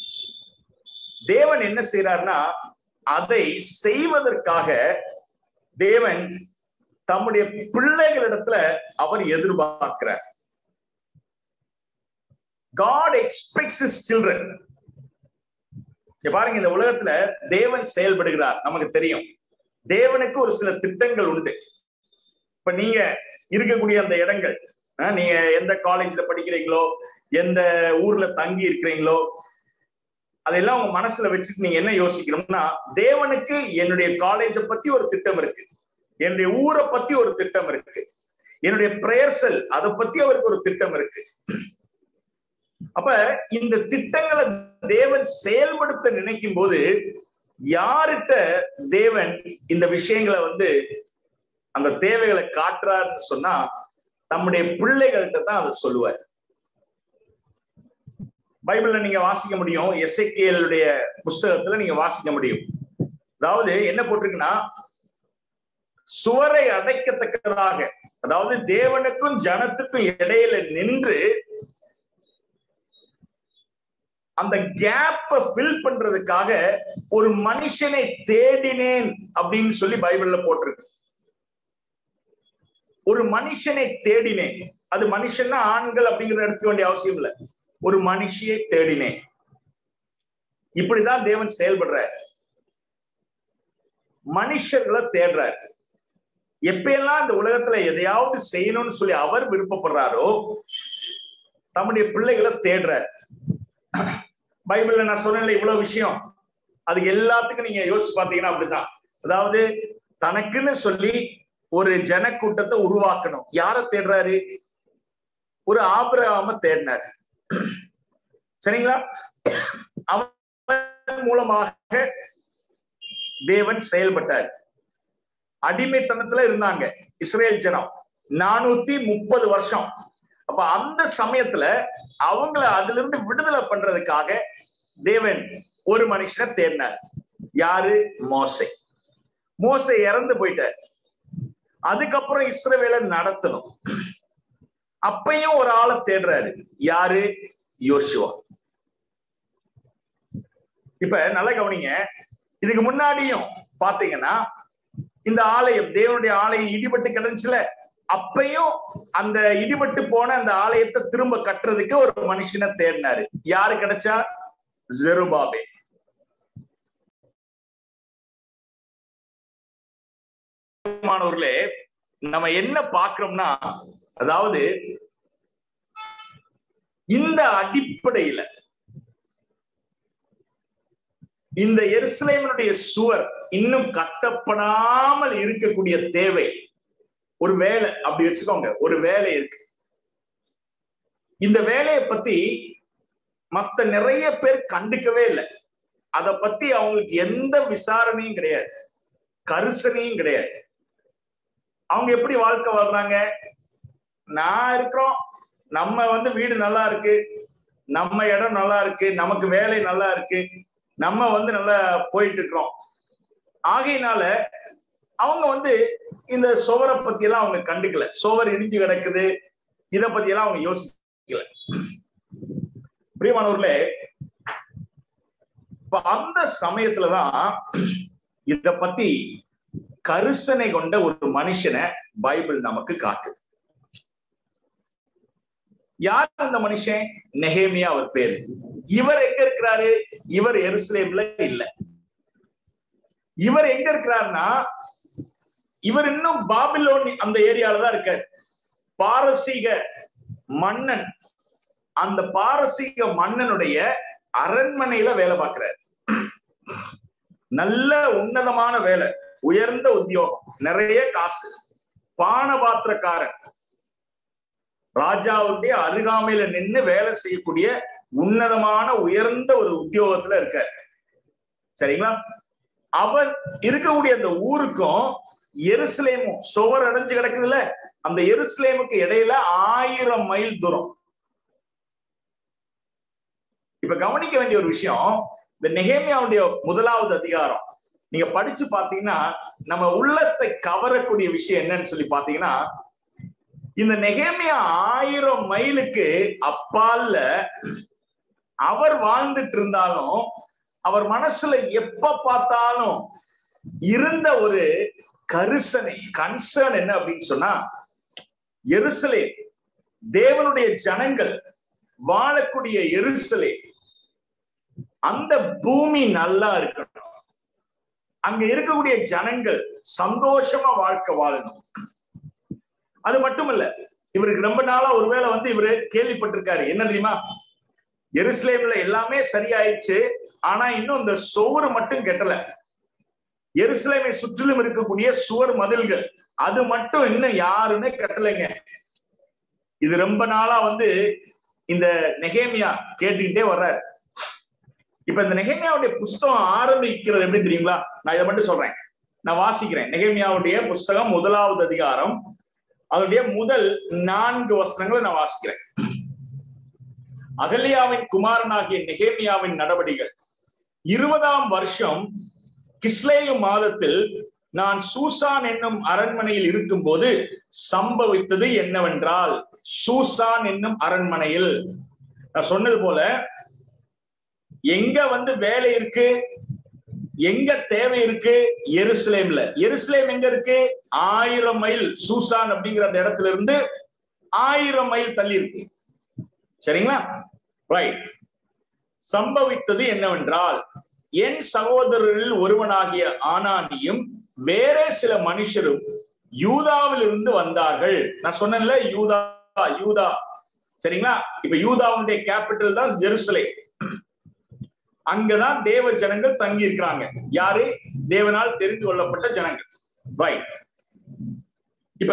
தேவன் என்ன செய்யறாருன்னா அதை செய்வதற்காக தேவன் தம்முடைய பிள்ளைகளிடத்துல அவர் எதிர்பார்க்கிறார் காட் எக்ஸ்பெக்ட்ஸ் இஸ் சில்ட்ரன் பாருங்க இந்த உலகத்துல தேவன் செயல்படுகிறார் நமக்கு தெரியும் தேவனுக்கு ஒரு சில திட்டங்கள் உண்டு இப்ப நீங்க இருக்கக்கூடிய அந்த இடங்கள் நீங்க எந்த காலேஜ்ல படிக்கிறீங்களோ எந்த ஊர்ல தங்கி இருக்கிறீங்களோ அதெல்லாம் உங்க மனசுல வச்சுட்டு நீங்க என்ன யோசிக்கணும்னா தேவனுக்கு என்னுடைய காலேஜை பத்தி ஒரு திட்டம் இருக்கு என்னுடைய ஊரை பத்தி ஒரு திட்டம் இருக்கு என்னுடைய பிரேயர்சல் அதை பத்தி அவருக்கு ஒரு திட்டம் இருக்கு அப்ப இந்த திட்டங்களை தேவன் செயல்படுத்த நினைக்கும் போது யார்கிட்ட தேவன் இந்த விஷயங்களை வந்து அந்த தேவைகளை காட்டுறாருன்னு சொன்னா நம்முடைய பிள்ளைகள்கிட்ட தான் அதை சொல்லுவார் பைபிள்ல நீங்க வாசிக்க முடியும் எஸ்ஐகேலுடைய புஸ்தகத்துல நீங்க வாசிக்க முடியும் அதாவது என்ன போட்டிருக்குன்னா சுவரை அடைக்கத்தக்கதாக அதாவது தேவனுக்கும் ஜனத்துக்கும் இடையில நின்று அந்த கேப்ப ஃபில் பண்றதுக்காக ஒரு மனுஷனை தேடினேன் அப்படின்னு சொல்லி பைபிள்ல போட்டிருக்கு ஒரு மனுஷனை தேடினேன் அது மனுஷன்னா ஆண்கள் அப்படிங்கிறத எடுத்துக்க வேண்டிய அவசியம் இல்லை ஒரு மனுஷியை தேடினேன் இப்படிதான் தேவன் செயல்படுறார் மனுஷர்களை தேடுறார் எப்பயெல்லாம் இந்த உலகத்துல எதையாவது செய்யணும்னு சொல்லி அவர் விருப்பப்படுறாரோ தம்முடைய பிள்ளைகளை தேடுறார் பைபிள்ல நான் சொன்னேன்ல இவ்வளவு விஷயம் அதுக்கு எல்லாத்துக்கும் நீங்க யோசிச்சு பாத்தீங்கன்னா அப்படிதான் அதாவது தனக்குன்னு சொல்லி ஒரு ஜனக்கூட்டத்தை உருவாக்கணும் யார தேடுறாரு ஒரு ஆபிரகாம தேடினார் சரிங்களா அவன் மூலமாக தேவன் செயல்பட்டார் அடிமைத்தனத்துல இருந்தாங்க இஸ்ரேல் ஜனம் நானூத்தி முப்பது வருஷம் அப்ப அந்த சமயத்துல அவங்கள அதுல இருந்து விடுதலை பண்றதுக்காக தேவன் ஒரு மனுஷனை தேடினார் யாரு மோசை மோசை இறந்து போயிட்டார் அதுக்கப்புறம் இஸ்ரவேலை நடத்தணும் அப்பையும் ஒரு ஆளை தேடுறாரு யாரு யோசுவா இப்ப நல்ல கவனிங்க இதுக்கு முன்னாடியும் பாத்தீங்கன்னா இந்த ஆலயம் தேவனுடைய ஆலயம் இடிபட்டு கிடந்துச்சுல அப்பையும் அந்த இடிபட்டு போன அந்த ஆலயத்தை திரும்ப கட்டுறதுக்கு ஒரு மனுஷனை தேடினாரு யாரு கிடைச்சா ஜெருபாபே மாணவர்களே நம்ம என்ன பாக்குறோம்னா அதாவது இந்த அடிப்படையில இந்த எருசலேமனுடைய சுவர் இன்னும் கட்டப்படாமல் இருக்கக்கூடிய தேவை ஒரு வேலை அப்படி வச்சுக்கோங்க ஒரு வேலை இருக்கு இந்த வேலையை பத்தி மத்த நிறைய பேர் கண்டுக்கவே இல்லை அத பத்தி அவங்களுக்கு எந்த விசாரணையும் கிடையாது கரிசனையும் கிடையாது அவங்க எப்படி வாழ்க்கை வாழ்றாங்க நான் இருக்கிறோம் நம்ம வந்து வீடு நல்லா இருக்கு நம்ம இடம் நல்லா இருக்கு நமக்கு வேலை நல்லா இருக்கு நம்ம வந்து நல்லா போயிட்டு இருக்கிறோம் ஆகையினால அவங்க வந்து இந்த சுவரை பத்தி எல்லாம் அவங்க கண்டுக்கல சுவர் இடிஞ்சு கிடக்குது இத பத்தி எல்லாம் அவங்க யோசிக்கல பிரியமானவர்களே இப்ப அந்த சமயத்துலதான் இத பத்தி கருசனை கொண்ட ஒரு மனுஷனை பைபிள் நமக்கு காட்டுது யார் அந்த மனுஷன் நெஹேமியா அவர் பேரு இவர் எங்க இருக்கிறாரு இவர் எருசலேம்ல இல்ல இவர் எங்க இருக்கிறாருன்னா இவர் இன்னும் பாபிலோன் அந்த ஏரியால தான் இருக்காரு பாரசீக மன்னன் அந்த பாரசீக மன்னனுடைய அரண்மனையில வேலை பார்க்கிறார் நல்ல உன்னதமான வேலை உயர்ந்த உத்தியோகம் நிறைய காசு பானபாத்திரக்காரன் ராஜாவுடைய அருகாமையில நின்று வேலை செய்யக்கூடிய உன்னதமான உயர்ந்த ஒரு உத்தியோகத்துல இருக்கார் சரிங்களா அவர் இருக்கக்கூடிய அந்த ஊருக்கும் எருசலேமும் சுவர் அடைஞ்சு கிடக்குதுல்ல அந்த எருசலேமுக்கு இடையில ஆயிரம் மைல் தூரம் இப்ப கவனிக்க வேண்டிய ஒரு விஷயம் இந்த நெகேமியாவுடைய முதலாவது அதிகாரம் நீங்க படிச்சு பாத்தீங்கன்னா நம்ம உள்ளத்தை கவரக்கூடிய விஷயம் என்னன்னு சொல்லி பாத்தீங்கன்னா இந்த நெகேமியா ஆயிரம் மைலுக்கு அப்பால்ல அவர் வாழ்ந்துட்டு இருந்தாலும் அவர் மனசுல எப்ப பார்த்தாலும் இருந்த ஒரு கரிசனை கன்சர்ன் என்ன அப்படின்னு சொன்னா எருசலே தேவனுடைய ஜனங்கள் வாழக்கூடிய எருசலே அந்த பூமி நல்லா இருக்கணும் அங்க இருக்கக்கூடிய ஜனங்கள் சந்தோஷமா வாழ்க்கை வாழணும் அது மட்டுமல்ல இவருக்கு ரொம்ப நாளா ஒருவேளை வந்து இவரு கேள்விப்பட்டிருக்காரு என்ன தெரியுமா எருசலேம்ல எல்லாமே சரியாயிடுச்சு ஆனா இன்னும் இந்த சுவர் மட்டும் கெட்டல எருசலேமை சுற்றிலும் இருக்கக்கூடிய சுவர் மதில்கள் அது மட்டும் இன்னும் யாருமே கட்டலைங்க இது ரொம்ப நாளா வந்து இந்த நெகேமியா கேட்டுக்கிட்டே வர்றாரு இப்ப இந்த நெகேமியாவுடைய புஸ்தகம் ஆரம்பிக்கிறது எப்படி தெரியுங்களா நான் இதை மட்டும் சொல்றேன் நான் வாசிக்கிறேன் நெகேமியாவுடைய புஸ்தகம் முதலாவது அதிகாரம் அதனுடைய முதல் நான்கு வசனங்களை நான் வாசிக்கிறேன் அகல்யாவின் குமாரனாகிய நெகேமியாவின் நடவடிகள் இருபதாம் வருஷம் கிஸ்லேயு மாதத்தில் நான் சூசான் என்னும் அரண்மனையில் இருக்கும்போது சம்பவித்தது என்னவென்றால் சூசான் என்னும் அரண்மனையில் நான் சொன்னது போல எங்க வந்து வேலை இருக்கு எங்க தேவை இருக்கு எருசலேம்ல எருசலேம் எங்க இருக்கு ஆயிரம் மைல் சூசான் அப்படிங்கிற அந்த இடத்துல இருந்து ஆயிரம் மைல் தள்ளி இருக்கு சரிங்களா ரைட் சம்பவித்தது என்னவென்றால் என் சகோதரரில் ஒருவனாகிய ஆனானியும் வேற சில மனுஷரும் யூதாவில் இருந்து வந்தார்கள் நான் சொன்னேன்ல யூதா யூதா சரிங்களா இப்ப யூதாவுடைய கேபிட்டல் தான் ஜெருசலே அங்கதான் தேவ ஜனங்கள் தங்கி இருக்கிறாங்க யாரு தேவனால் தெரிந்து கொள்ளப்பட்ட ஜனங்கள் ரைட் இப்ப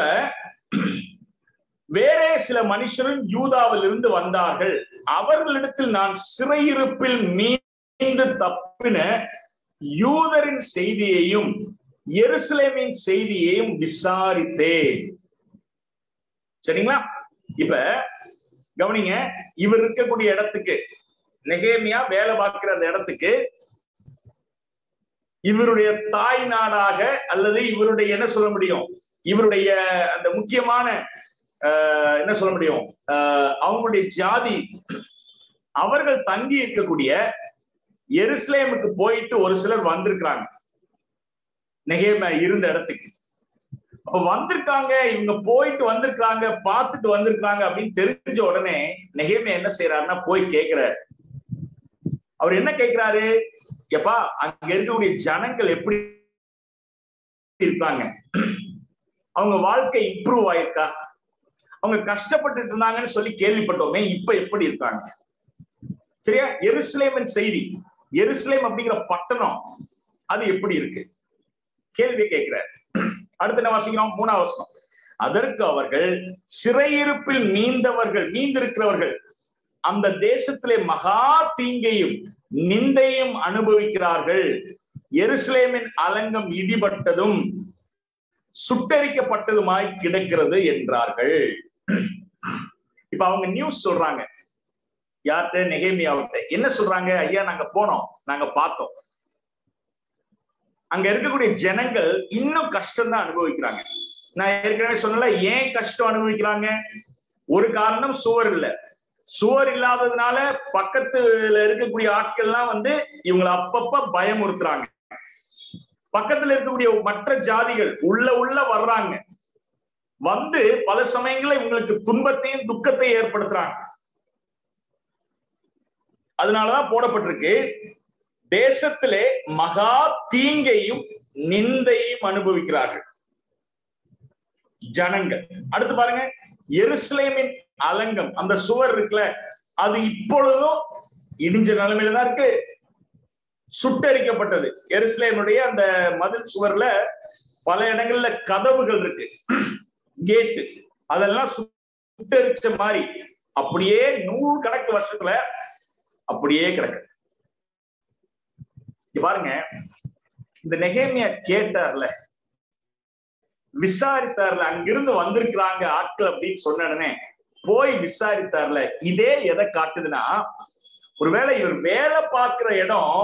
வேறே சில மனுஷரும் யூதாவில் இருந்து வந்தார்கள் அவர்களிடத்தில் நான் சிறையிருப்பில் மீண்டு தப்பின யூதரின் செய்தியையும் எருசலேமின் செய்தியையும் விசாரித்தேன் சரிங்களா இப்ப கவனிங்க இவர் இருக்கக்கூடிய இடத்துக்கு நெகேமியா வேலை பார்க்கிற அந்த இடத்துக்கு இவருடைய தாய் நாடாக அல்லது இவருடைய என்ன சொல்ல முடியும் இவருடைய அந்த முக்கியமான என்ன சொல்ல முடியும் அவங்களுடைய ஜாதி அவர்கள் தங்கி இருக்கக்கூடிய எருசலேமுக்கு போயிட்டு ஒரு சிலர் வந்திருக்கிறாங்க நெகேம இருந்த இடத்துக்கு அப்ப வந்திருக்காங்க இவங்க போயிட்டு வந்திருக்காங்க பார்த்துட்டு வந்திருக்காங்க அப்படின்னு தெரிஞ்ச உடனே நெகேம என்ன செய்யறாருன்னா போய் கேட்கிறாரு அவர் என்ன கேட்கிறாரு எப்பா அங்க இருக்கக்கூடிய ஜனங்கள் எப்படி இருக்காங்க அவங்க வாழ்க்கை இம்ப்ரூவ் ஆயிருக்கா அவங்க கஷ்டப்பட்டு இருந்தாங்கன்னு சொல்லி கேள்விப்பட்டோமே இப்ப எப்படி இருக்காங்க சரியா எருசலேமின் செய்தி எருசலேம் அப்படிங்கிற பட்டணம் அது எப்படி இருக்கு கேள்வி கேட்கிறார் அடுத்து என்ன வாசிக்கிறோம் மூணாவது வருஷம் அதற்கு அவர்கள் சிறையிருப்பில் மீந்தவர்கள் மீந்திருக்கிறவர்கள் அந்த தேசத்திலே மகா தீங்கையும் நிந்தையும் அனுபவிக்கிறார்கள் எருசலேமின் அலங்கம் இடிபட்டதும் சுட்டரிக்கப்பட்டதுமாய் கிடக்கிறது என்றார்கள் இப்ப அவங்க நியூஸ் சொல்றாங்க யார்கிட்ட நெகேமியாவிட்ட என்ன சொல்றாங்க ஐயா நாங்க போனோம் நாங்க பார்த்தோம் அங்க இருக்கக்கூடிய ஜனங்கள் இன்னும் கஷ்டம் தான் அனுபவிக்கிறாங்க நான் ஏற்கனவே சொன்னல ஏன் கஷ்டம் அனுபவிக்கிறாங்க ஒரு காரணம் சுவர் இல்ல சுவர் இல்லாததுனால பக்கத்துல இருக்கக்கூடிய ஆட்கள்லாம் வந்து இவங்களை அப்பப்ப பயமுறுத்துறாங்க பக்கத்துல இருக்கக்கூடிய மற்ற ஜாதிகள் உள்ள உள்ள வர்றாங்க வந்து பல சமயங்கள்ல இவங்களுக்கு துன்பத்தையும் துக்கத்தையும் ஏற்படுத்துறாங்க அதனாலதான் போடப்பட்டிருக்கு தேசத்திலே மகா தீங்கையும் நிந்தையும் அனுபவிக்கிறார்கள் ஜனங்கள் அடுத்து பாருங்க எருசலேமின் அலங்கம் அந்த சுவர் இருக்குல்ல அது இப்பொழுதும் இடிஞ்ச நிலைமையில தான் இருக்கு சுட்டரிக்கப்பட்டது எருசலேமுடைய அந்த மதில் சுவர்ல பல இடங்கள்ல கதவுகள் இருக்கு கேட்டு அதெல்லாம் சுட்டரிச்ச மாதிரி அப்படியே நூறு கணக்கு வருஷத்துல அப்படியே கிடக்கு பாருங்க இந்த நெகேமியா கேட்டார்ல விசாரித்தார்ல அங்கிருந்து வந்திருக்கிறாங்க ஆட்கள் அப்படின்னு சொன்ன உடனே போய் விசாரித்தார்ல இதே எதை காட்டுதுன்னா ஒருவேளை இவர் வேலை பார்க்கிற இடம்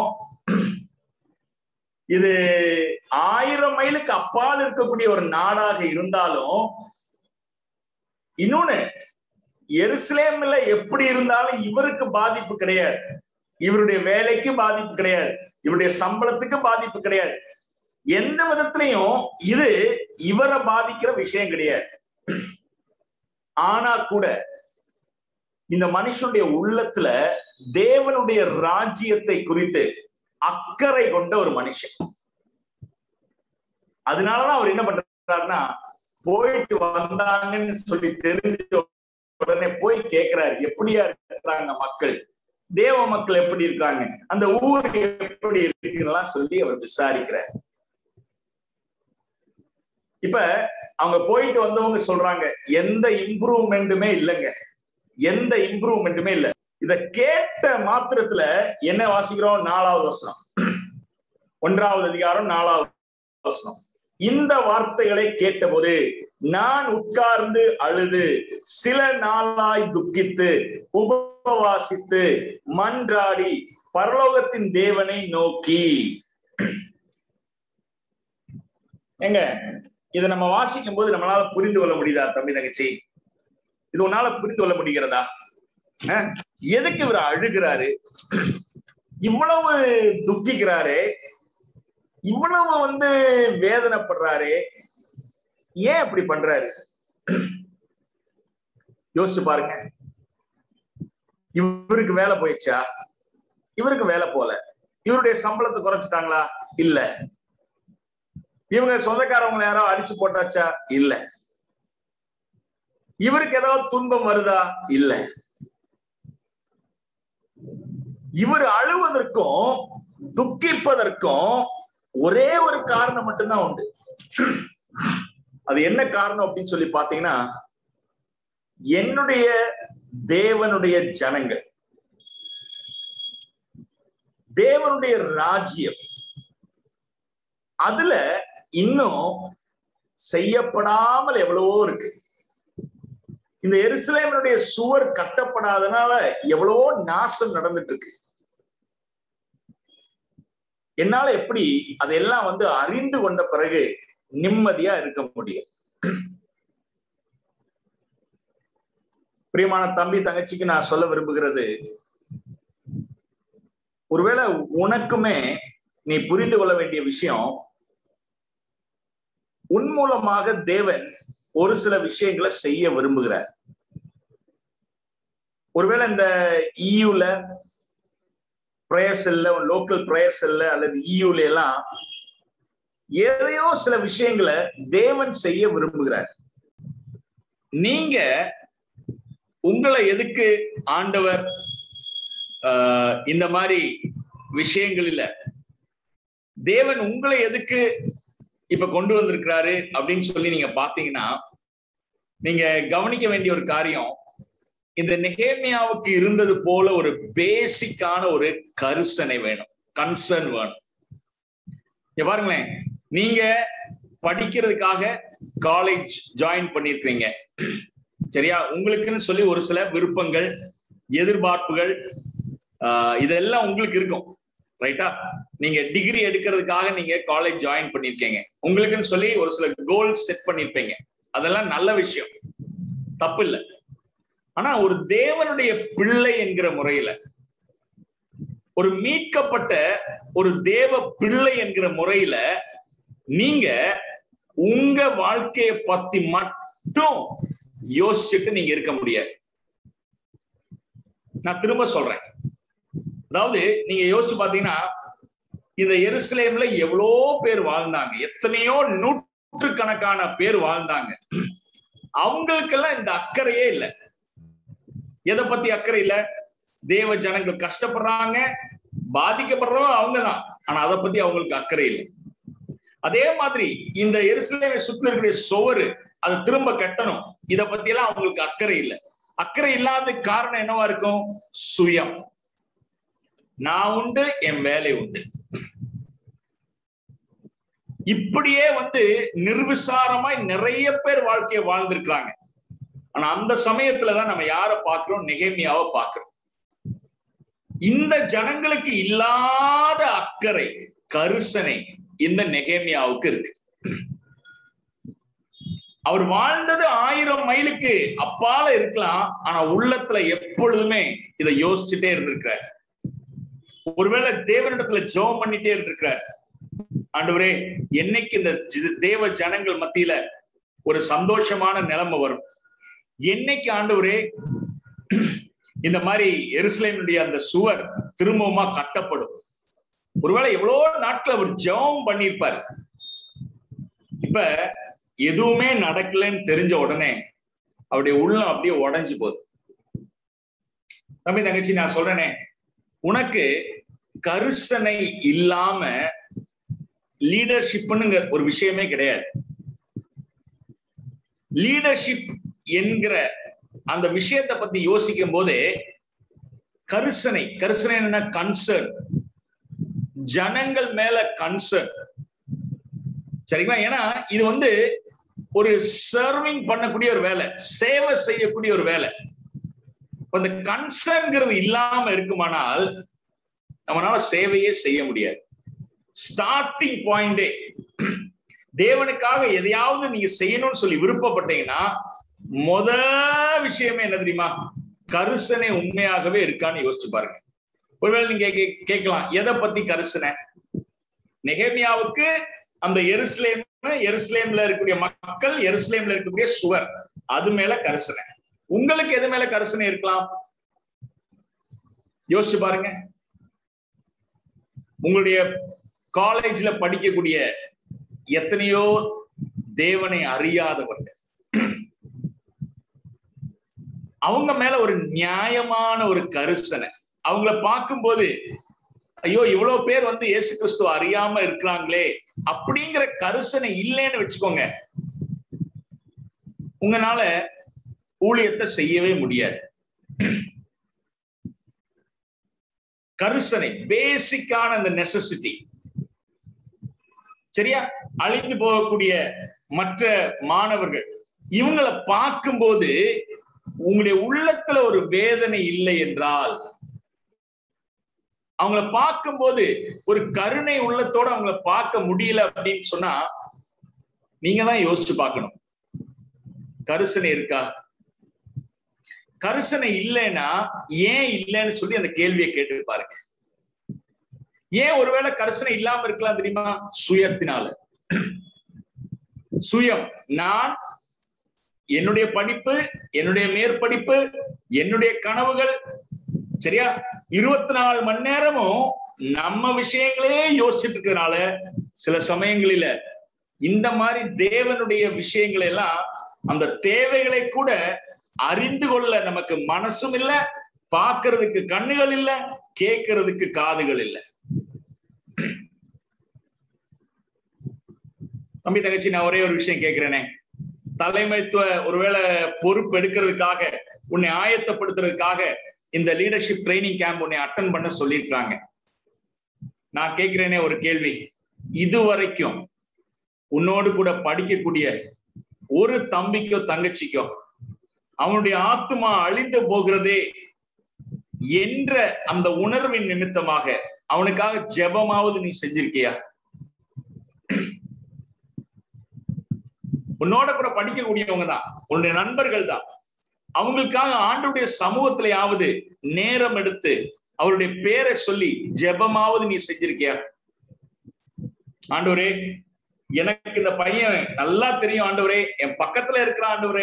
இது ஆயிரம் மைலுக்கு அப்பால் இருக்கக்கூடிய ஒரு நாடாக இருந்தாலும் இன்னொன்னு எருசலேம்ல எப்படி இருந்தாலும் இவருக்கு பாதிப்பு கிடையாது இவருடைய வேலைக்கு பாதிப்பு கிடையாது இவருடைய சம்பளத்துக்கு பாதிப்பு கிடையாது எந்த விதத்திலையும் இது இவரை பாதிக்கிற விஷயம் கிடையாது ஆனா கூட இந்த மனுஷனுடைய உள்ளத்துல தேவனுடைய ராஜ்யத்தை குறித்து அக்கறை கொண்ட ஒரு மனுஷன் அதனாலதான் அவர் என்ன பண்றாருன்னா போயிட்டு வந்தாங்கன்னு சொல்லி தெரிஞ்ச உடனே போய் கேட்கிறாரு எப்படியா இருக்கிறாங்க மக்கள் தேவ மக்கள் எப்படி இருக்காங்க அந்த ஊர் எப்படி இருக்குலாம் சொல்லி அவர் விசாரிக்கிறார் இப்ப அவங்க போயிட்டு வந்தவங்க சொல்றாங்க எந்த இம்ப்ரூவ்மெண்ட்டுமே இல்லைங்க எந்த இம்ப்ரூவ்மெண்ட்டுமே இல்ல இத கேட்ட மாத்திரத்துல என்ன வாசிக்கிறோம் நாலாவது வசனம் ஒன்றாவது அதிகாரம் நாலாவது வசனம் இந்த வார்த்தைகளை கேட்டபோது நான் உட்கார்ந்து அழுது சில நாளாய் துக்கித்து உபவாசித்து மன்றாடி பரலோகத்தின் தேவனை நோக்கி எங்க இதை நம்ம வாசிக்கும் போது நம்மளால புரிந்து கொள்ள முடியுதா தம்பி தங்கச்சி இது உன்னால புரிந்து கொள்ள முடிகிறதா எதுக்கு இவர் அழுகிறாரு இவ்வளவு துக்கிக்கிறாரு இவ்வளவு வந்து வேதனைப்படுறாரு ஏன் அப்படி பண்றாரு யோசிச்சு பாருங்க இவருக்கு வேலை போயிடுச்சா இவருக்கு வேலை போல இவருடைய சம்பளத்தை குறைச்சிட்டாங்களா இல்ல இவங்க சொந்தக்காரவங்களை யாரோ அடிச்சு போட்டாச்சா இல்ல இவருக்கு ஏதாவது துன்பம் வருதா இல்ல இவர் அழுவதற்கும் துக்கிப்பதற்கும் ஒரே ஒரு காரணம் மட்டும்தான் உண்டு அது என்ன காரணம் அப்படின்னு சொல்லி பாத்தீங்கன்னா என்னுடைய தேவனுடைய ஜனங்கள் தேவனுடைய ராஜ்யம் அதுல இன்னும் செய்யப்படாமல் எவ்வளவோ இருக்கு இந்த எருசலேமனுடைய சுவர் கட்டப்படாதனால எவ்வளவோ நாசம் நடந்துட்டு இருக்கு என்னால எப்படி அதெல்லாம் வந்து அறிந்து கொண்ட பிறகு நிம்மதியா இருக்க முடியும் பிரியமான தம்பி தங்கச்சிக்கு நான் சொல்ல விரும்புகிறது ஒருவேளை உனக்குமே நீ புரிந்து கொள்ள வேண்டிய விஷயம் உன் மூலமாக தேவன் ஒரு சில விஷயங்களை செய்ய விரும்புகிறார் ஒருவேளை இந்த இயூல பிரேயர் செல்ல லோக்கல் பிரேயர் செல்ல அல்லது இயூல எல்லாம் எதையோ சில விஷயங்களை தேவன் செய்ய விரும்புகிறார் நீங்க உங்களை எதுக்கு ஆண்டவர் இந்த மாதிரி விஷயங்களில தேவன் உங்களை எதுக்கு இப்ப கொண்டு வந்திருக்கிறாரு அப்படின்னு சொல்லி நீங்க பாத்தீங்கன்னா நீங்க கவனிக்க வேண்டிய ஒரு காரியம் இந்த நெகேமியாவுக்கு இருந்தது போல ஒரு பேசிக்கான ஒரு கரிசனை வேணும் கன்சர்ன் வேணும் பாருங்களேன் நீங்க படிக்கிறதுக்காக காலேஜ் ஜாயின் பண்ணிருக்கீங்க சரியா உங்களுக்குன்னு சொல்லி ஒரு சில விருப்பங்கள் எதிர்பார்ப்புகள் இதெல்லாம் உங்களுக்கு இருக்கும் ரைட்டா நீங்க டிகிரி எடுக்கிறதுக்காக நீங்க காலேஜ் ஜாயின் பண்ணிருக்கீங்க உங்களுக்குன்னு சொல்லி ஒரு சில கோல்ஸ் செட் பண்ணிருப்பீங்க அதெல்லாம் நல்ல விஷயம் தப்பு இல்லை ஆனா ஒரு தேவனுடைய பிள்ளை என்கிற முறையில ஒரு மீட்கப்பட்ட ஒரு தேவ பிள்ளை என்கிற முறையில நீங்க உங்க வாழ்க்கைய பத்தி மட்டும் யோசிச்சுட்டு நீங்க இருக்க முடியாது நான் திரும்ப சொல்றேன் அதாவது நீங்க யோசிச்சு பாத்தீங்கன்னா இந்த எருசலேம்ல எவ்வளோ பேர் வாழ்ந்தாங்க எத்தனையோ நூற்றுக்கணக்கான பேர் வாழ்ந்தாங்க அவங்களுக்கெல்லாம் இந்த அக்கறையே இல்லை எதை பத்தி அக்கறை இல்ல தேவ ஜனங்கள் கஷ்டப்படுறாங்க பாதிக்கப்படுறவங்க அவங்கதான் ஆனா அதை பத்தி அவங்களுக்கு அக்கறை இல்லை அதே மாதிரி இந்த எருசலேமை சுத்தி இருக்கிற சுவரு அதை திரும்ப கட்டணும் இத பத்தி எல்லாம் அவங்களுக்கு அக்கறை இல்லை அக்கறை இல்லாத காரணம் என்னவா இருக்கும் சுயம் நான் உண்டு என் வேலை உண்டு இப்படியே வந்து நிர்விசாரமாய் நிறைய பேர் வாழ்க்கையை வாழ்ந்திருக்கிறாங்க ஆனா அந்த சமயத்துலதான் நம்ம யார பாக்குறோம் நெகேமியாவை பாக்குறோம் இந்த ஜனங்களுக்கு இல்லாத அக்கறை கருசனை இந்த நெகேமியாவுக்கு இருக்கு அவர் வாழ்ந்தது ஆயிரம் மைலுக்கு அப்பால இருக்கலாம் ஆனா உள்ளத்துல எப்பொழுதுமே இதை யோசிச்சுட்டே இருந்திருக்கிறார் ஒருவேளை தேவனிடத்துல ஜெபம் பண்ணிட்டே இருந்திருக்கிறார் ஆண்டவரே என்னைக்கு இந்த தேவ ஜனங்கள் மத்தியில ஒரு சந்தோஷமான நிலைமை வரும் என்னைக்கு ஆண்டவரே இந்த மாதிரி எருசலேமுடைய அந்த சுவர் திரும்பவுமா கட்டப்படும் ஒருவேளை எவ்வளோ நாட்கள் அவர் ஜெபம் பண்ணியிருப்பார் இப்ப எதுவுமே நடக்கலன்னு தெரிஞ்ச உடனே அவருடைய உள்ளம் அப்படியே உடைஞ்சு போகுது தம்பி தங்கச்சி நான் சொல்றேனே உனக்கு கருசனை இல்லாம லீடர்ஷிப்னுங்க ஒரு விஷயமே கிடையாது லீடர்ஷிப் என்கிற அந்த விஷயத்தை பத்தி யோசிக்கும் போதே கருசனை கருசனை என்ன கன்சர்ன் ஜனங்கள் மேல கன்சர்ன் சரிங்களா ஏன்னா இது வந்து ஒரு சர்விங் பண்ணக்கூடிய ஒரு வேலை சேவை செய்யக்கூடிய ஒரு வேலை அந்த கன்சர்ன்ங்கிறது இல்லாம இருக்குமானால் நம்மளால சேவையே செய்ய முடியாது ஸ்டார்டிங் பாயிண்டே தேவனுக்காக எதையாவது நீங்க செய்யணும்னு சொல்லி விருப்பப்பட்டீங்கன்னா முத விஷயமே என்ன தெரியுமா கருசனை உண்மையாகவே இருக்கான்னு யோசிச்சு பாருங்க ஒருவேளை நீங்க கேட்கலாம் எதை பத்தி கருசனை நெகேமியாவுக்கு அந்த எருசலேம் எருசலேம்ல இருக்கக்கூடிய மக்கள் எருசலேம்ல இருக்கக்கூடிய சுவர் அது மேல கரிசனை உங்களுக்கு எது மேல கரிசனை இருக்கலாம் யோசிச்சு பாருங்க உங்களுடைய காலேஜ்ல படிக்கக்கூடிய எத்தனையோ தேவனை அறியாதவர்கள் அவங்க மேல ஒரு நியாயமான ஒரு கரிசனை அவங்கள பார்க்கும்போது ஐயோ இவ்வளவு பேர் வந்து இயேசு கிறிஸ்துவ அறியாம இருக்கிறாங்களே அப்படிங்கிற கரிசனை இல்லைன்னு வச்சுக்கோங்க உங்களால ஊழியத்தை செய்யவே முடியாது கருசனை பேசிக்கான அந்த நெசசிட்டி சரியா அழிந்து போகக்கூடிய மற்ற மாணவர்கள் இவங்களை பார்க்கும்போது உங்களுடைய உள்ளத்துல ஒரு வேதனை இல்லை என்றால் அவங்கள பார்க்கும்போது ஒரு கருணை உள்ளத்தோட அவங்கள பார்க்க முடியல அப்படின்னு சொன்னா நீங்க தான் யோசிச்சு பார்க்கணும் கருசனை இருக்கா கருசனை இல்லைன்னா ஏன் இல்லைன்னு சொல்லி அந்த கேள்வியை கேட்டு பாருங்க ஏன் ஒருவேளை கருசனை இல்லாம இருக்கலாம் தெரியுமா சுயத்தினால சுயம் நான் என்னுடைய படிப்பு என்னுடைய மேற்படிப்பு என்னுடைய கனவுகள் சரியா இருபத்தி நாலு மணி நேரமும் நம்ம விஷயங்களே யோசிச்சுட்டு இருக்கிறதுனால சில சமயங்களில இந்த மாதிரி தேவனுடைய விஷயங்களை எல்லாம் அந்த தேவைகளை கூட அறிந்து கொள்ள நமக்கு மனசும் இல்ல பார்க்கறதுக்கு கண்ணுகள் இல்ல கேட்கறதுக்கு காதுகள் இல்ல தம்பி தங்கச்சி நான் ஒரே ஒரு விஷயம் கேட்கிறேனே தலைமைத்துவ ஒருவேளை பொறுப்பு எடுக்கிறதுக்காக உன்னை ஆயத்தப்படுத்துறதுக்காக இந்த லீடர்ஷிப் ட்ரைனிங் கேம்ப் உன்னை அட்டன் பண்ண சொல்லியிருக்காங்க நான் கேட்கிறேனே ஒரு கேள்வி இதுவரைக்கும் உன்னோடு கூட படிக்கக்கூடிய ஒரு தம்பிக்கோ தங்கச்சிக்கோ அவனுடைய ஆத்மா அழிந்து போகிறதே என்ற அந்த உணர்வின் நிமித்தமாக அவனுக்காக ஜெபமாவது நீ செஞ்சிருக்கியா உன்னோட கூட படிக்கக்கூடியவங்க தான் உன்னுடைய நண்பர்கள் தான் அவங்களுக்காக ஆண்டுடைய சமூகத்திலேயாவது நேரம் எடுத்து அவருடைய பேரை சொல்லி ஜெபமாவது நீ செஞ்சிருக்கியா ஆண்டவரே எனக்கு இந்த பையன் நல்லா தெரியும் ஆண்டவரே என் பக்கத்துல இருக்கிற ஆண்டவரே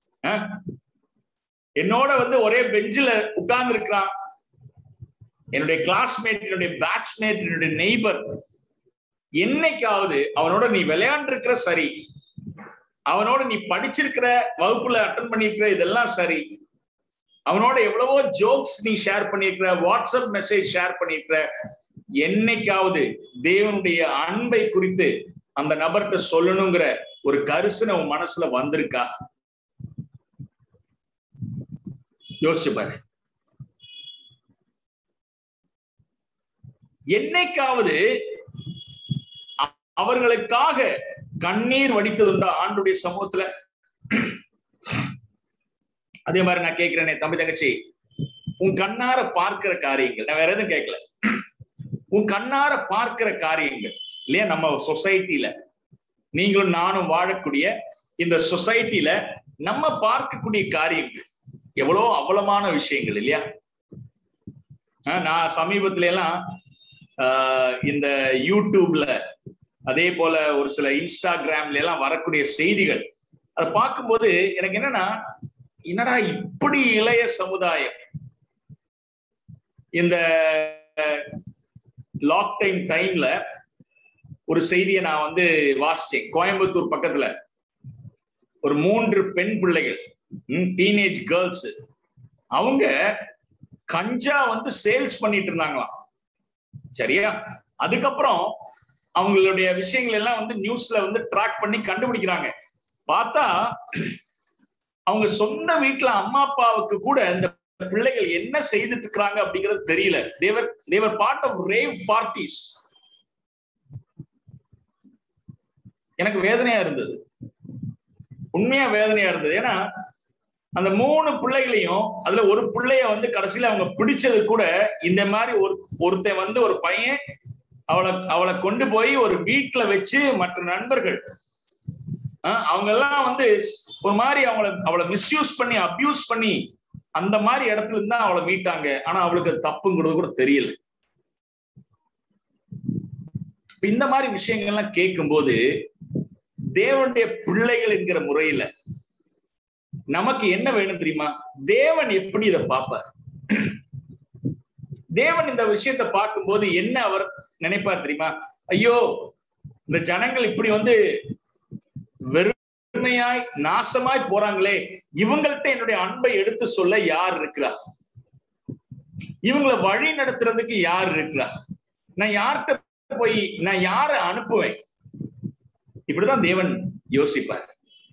என்னோட வந்து ஒரே பெஞ்சில உட்கார்ந்து இருக்கிறான் என்னுடைய கிளாஸ்மேட் என்னுடைய பேட்ச்மேட் என்னுடைய நெய்பர் என்னைக்காவது அவனோட நீ விளையாண்டு இருக்கிற சரி அவனோட நீ படிச்சிருக்கிற வகுப்புல அட்டன் பண்ணிருக்கிற இதெல்லாம் சரி அவனோட எவ்வளவோ ஜோக்ஸ் நீ ஷேர் பண்ணிருக்கிற வாட்ஸ்அப் மெசேஜ் ஷேர் பண்ணிருக்கிற என்னைக்காவது தேவனுடைய அன்பை குறித்து அந்த நபர்கிட்ட சொல்லணுங்கிற ஒரு கரிசனை உன் மனசுல வந்திருக்கா யோசிச்சு பாரு என்னைக்காவது அவர்களுக்காக கண்ணீர் வடித்ததுண்டா ஆண்டுடைய சமூகத்துல அதே மாதிரி நான் கேட்கிறேனே தம்பி தங்கச்சி உன் கண்ணார பார்க்கிற காரியங்கள் நான் வேற எதுவும் கேட்கல உன் கண்ணார பார்க்கிற காரியங்கள் இல்லையா நம்ம சொசைட்டில நீங்களும் நானும் வாழக்கூடிய இந்த சொசைட்டில நம்ம பார்க்கக்கூடிய காரியங்கள் எவ்வளோ அவலமான விஷயங்கள் இல்லையா நான் சமீபத்துல எல்லாம் இந்த யூடியூப்ல அதே போல ஒரு சில இன்ஸ்டாகிராம்ல எல்லாம் வரக்கூடிய செய்திகள் அதை பார்க்கும்போது எனக்கு என்னன்னா என்னடா இப்படி இளைய சமுதாயம் இந்த லாக் டைம் டைம்ல ஒரு செய்தியை நான் வந்து வாசிச்சேன் கோயம்புத்தூர் பக்கத்துல ஒரு மூன்று பெண் பிள்ளைகள் டீனேஜ் கேர்ள்ஸ் அவங்க கஞ்சா வந்து சேல்ஸ் பண்ணிட்டு இருந்தாங்களாம் சரியா அதுக்கப்புறம் அவங்களுடைய விஷயங்கள் எல்லாம் வந்து நியூஸ்ல வந்து ட்ராக் பண்ணி கண்டுபிடிக்கிறாங்க பார்த்தா அவங்க சொந்த வீட்டுல அம்மா அப்பாவுக்கு கூட இந்த பிள்ளைகள் என்ன செய்துட்டு இருக்கிறாங்க அப்படிங்கிறது தெரியல they're they're part of rave parties எனக்கு வேதனையா இருந்தது உண்மையா வேதனையா இருந்தது ஏன்னா அந்த மூணு பிள்ளைகளையும் அதுல ஒரு பிள்ளைய வந்து கடைசியில அவங்க பிடிச்சது கூட இந்த மாதிரி ஒரு ஒருத்தன் வந்து ஒரு பையன் அவளை அவளை கொண்டு போய் ஒரு வீட்டுல வச்சு மற்ற நண்பர்கள் அவங்க எல்லாம் வந்து ஒரு மாதிரி அவங்கள அவளை மிஸ்யூஸ் பண்ணி அபியூஸ் பண்ணி அந்த மாதிரி இடத்துல இருந்தா அவளை மீட்டாங்க ஆனா அவளுக்கு தப்புங்கிறது கூட தெரியல இந்த மாதிரி விஷயங்கள்லாம் கேட்கும்போது தேவனுடைய பிள்ளைகள் என்கிற முறையில நமக்கு என்ன வேணும் தெரியுமா தேவன் எப்படி இதை பார்ப்பார் தேவன் இந்த விஷயத்தை பார்க்கும்போது என்ன அவர் நினைப்பார் தெரியுமா ஐயோ இந்த ஜனங்கள் இப்படி வந்து வெறுமையாய் நாசமாய் போறாங்களே இவங்கள்ட்ட என்னுடைய அன்பை எடுத்து சொல்ல யார் இருக்கிறா இவங்களை வழி நடத்துறதுக்கு யார் இருக்கிறா நான் யார்கிட்ட போய் நான் யார அனுப்புவேன் இப்படிதான் தேவன் யோசிப்பார்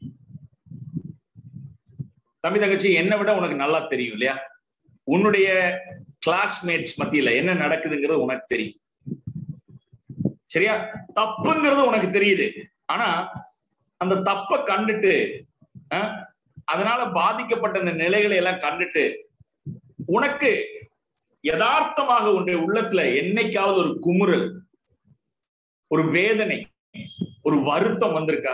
தம்பி தங்கச்சி என்னை விட உனக்கு நல்லா தெரியும் இல்லையா உன்னுடைய கிளாஸ்மேட்ஸ் மத்தியில என்ன நடக்குதுங்கிறது உனக்கு தெரியும் சரியா தப்புங்கிறது உனக்கு தெரியுது ஆனா அந்த தப்பை கண்டுட்டு அதனால பாதிக்கப்பட்ட அந்த நிலைகளை எல்லாம் கண்டுட்டு உனக்கு யதார்த்தமாக உன்னுடைய உள்ளத்துல என்னைக்காவது ஒரு குமுறல் ஒரு வேதனை ஒரு வருத்தம் வந்திருக்கா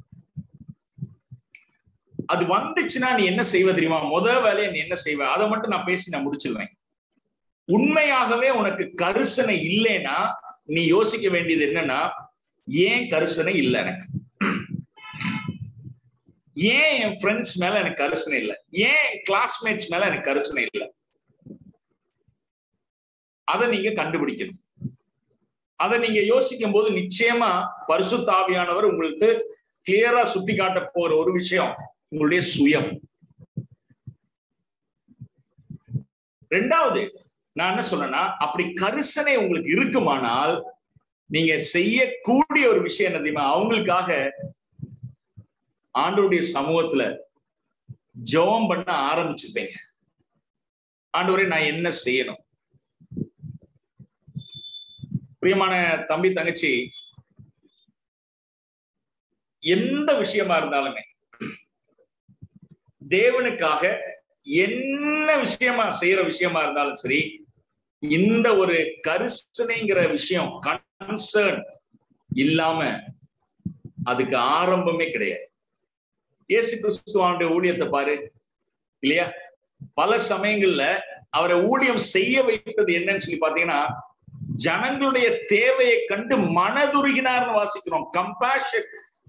அது வந்துச்சுன்னா நீ என்ன செய்வ தெரியுமா முத வேலையை நீ என்ன செய்வ அதை மட்டும் நான் பேசி நான் முடிச்சிருவேன் உண்மையாகவே உனக்கு கருசனை இல்லைன்னா நீ யோசிக்க வேண்டியது என்னன்னா ஏன் கருசனை இல்லை எனக்கு ஏன் என் ஃப்ரெண்ட்ஸ் மேல எனக்கு கருசனை இல்லை ஏன் என் கிளாஸ்மேட்ஸ் மேல எனக்கு கருசனை இல்லை அதை நீங்க கண்டுபிடிக்கணும் அதை நீங்க யோசிக்கும் போது நிச்சயமா பரிசுத்தாவியானவர் உங்களுக்கு கிளியரா சுட்டி காட்ட போற ஒரு விஷயம் உங்களுடைய சுயம் ரெண்டாவது நான் என்ன சொன்னேன்னா அப்படி கரிசனை உங்களுக்கு இருக்குமானால் நீங்க செய்யக்கூடிய ஒரு விஷயம் என்ன தெரியுமா அவங்களுக்காக ஆண்டவருடைய சமூகத்துல ஜெபம் பண்ண ஆரம்பிச்சுப்பேங்க ஆண்டவரே நான் என்ன செய்யணும் பிரியமான தம்பி தங்கச்சி எந்த விஷயமா இருந்தாலுமே தேவனுக்காக என்ன விஷயமா செய்யற விஷயமா இருந்தாலும் சரி இந்த ஒரு கரிசனைங்கிற விஷயம் கன்சர்ன் இல்லாம அதுக்கு ஆரம்பமே கிடையாது இயேசு கிறிஸ்துவானுடைய ஊழியத்தை பாரு இல்லையா பல சமயங்கள்ல அவரை ஊழியம் செய்ய வைத்தது என்னன்னு சொல்லி பாத்தீங்கன்னா ஜனங்களுடைய தேவையை கண்டு மனதுருகினார்னு வாசிக்கிறோம் கம்பேஷன்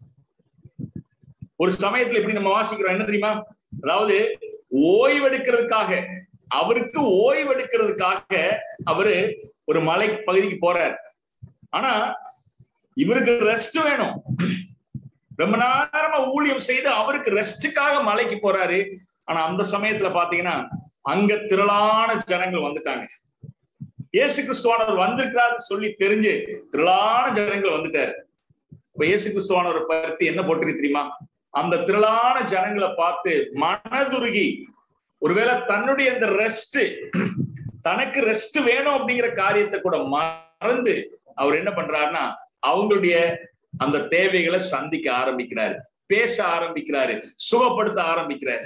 ஒரு சமயத்துல இப்படி நம்ம வாசிக்கிறோம் என்ன தெரியுமா அதாவது ஓய்வெடுக்கிறதுக்காக அவருக்கு ஓய்வெடுக்கிறதுக்காக அவரு ஒரு மலை பகுதிக்கு போறார் ஆனா இவருக்கு ரெஸ்ட் வேணும் ரொம்ப நேரமா ஊழியம் செய்து அவருக்கு ரெஸ்டுக்காக மலைக்கு போறாரு ஆனா அந்த சமயத்துல பாத்தீங்கன்னா அங்க திரளான ஜனங்கள் வந்துட்டாங்க இயேசு கிறிஸ்துவானவர் வந்திருக்கிறாரு சொல்லி தெரிஞ்சு திரளான ஜனங்கள் வந்துட்டாரு இப்ப இயேசு கிறிஸ்துவானவர் பத்தி என்ன போட்டிருக்கு தெரியுமா அந்த திரளான ஜனங்களை பார்த்து மனதுருகி ஒருவேளை தன்னுடைய அந்த ரெஸ்ட் தனக்கு ரெஸ்ட் வேணும் அப்படிங்கிற காரியத்தை கூட மறந்து அவர் என்ன பண்றாருன்னா அவங்களுடைய அந்த தேவைகளை சந்திக்க ஆரம்பிக்கிறாரு பேச ஆரம்பிக்கிறாரு சுகப்படுத்த ஆரம்பிக்கிறாரு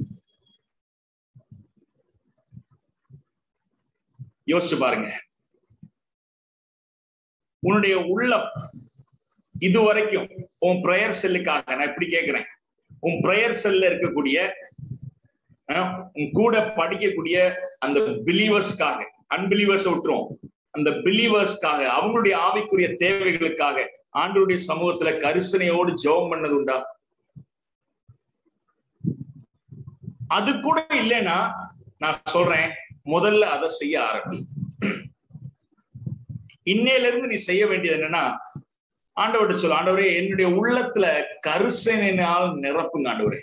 யோசிச்சு பாருங்க உன்னுடைய உள்ளம் இது வரைக்கும் உன் ப்ரேயர் செல்லுக்காக நான் இப்படி கேட்கிறேன் உன் ப்ரேயர் செல்ல இருக்கக்கூடிய உன் கூட படிக்கக்கூடிய அந்த பிலீவர்ஸ்க்காக அன்பிலீவர்ஸ் விட்டுரும் அந்த பிலீவர்ஸ்க்காக அவங்களுடைய ஆவிக்குரிய தேவைகளுக்காக ஆண்டோடைய சமூகத்துல கரிசனையோடு ஜெபம் பண்ணது உண்டா அது கூட இல்லைன்னா நான் சொல்றேன் முதல்ல அதை செய்ய ஆரம்பி இன்னையில இருந்து நீ செய்ய வேண்டியது என்னன்னா ஆண்டவர்கிட்ட சொல்லு ஆண்டவரே என்னுடைய உள்ளத்துல கருசனையினால் நிரப்புங்க ஆண்டவரே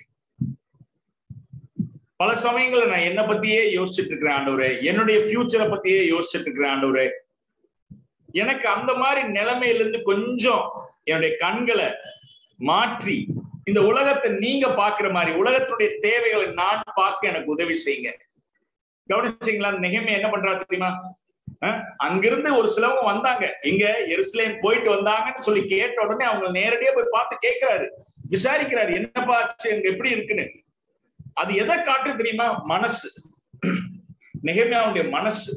பல சமயங்கள்ல நான் என்ன பத்தியே யோசிச்சுட்டு இருக்கிறேன் ஆண்டவரே என்னுடைய ஃபியூச்சரை பத்தியே யோசிச்சுட்டு இருக்கிறேன் ஆண்டவரே எனக்கு அந்த மாதிரி நிலைமையில இருந்து கொஞ்சம் என்னுடைய கண்களை மாற்றி இந்த உலகத்தை நீங்க பாக்குற மாதிரி உலகத்தினுடைய தேவைகளை நான் பார்க்க எனக்கு உதவி செய்யுங்க கவனிச்சீங்களா நிகழ்மை என்ன பண்றாரு தெரியுமா அங்கிருந்து ஒரு சிலவங்க வந்தாங்க எங்க எருசலேம் போயிட்டு வந்தாங்கன்னு சொல்லி கேட்ட உடனே அவங்க நேரடியா போய் பார்த்து கேட்கிறாரு விசாரிக்கிறாரு என்னப்பா அங்க எப்படி இருக்குன்னு அது எதை காட்டு தெரியுமா மனசு நிகழ்மையாவுடைய மனசு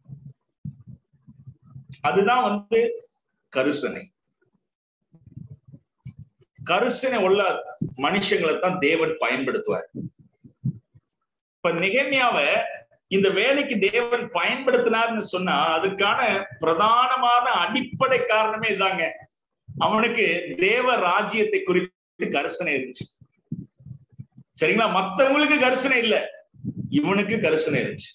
அதுதான் வந்து கருசனை கருசனை உள்ள மனுஷங்களை தான் தேவன் பயன்படுத்துவார் இப்ப நிகழ்மையாவ இந்த வேலைக்கு தேவன் பயன்படுத்தினார்னு சொன்னா அதுக்கான பிரதானமான அடிப்படை காரணமே இதாங்க அவனுக்கு தேவ ராஜ்யத்தை குறித்து கரிசனை இருந்துச்சு சரிங்களா மத்தவங்களுக்கு கரிசனை இல்ல இவனுக்கு கரிசனை இருந்துச்சு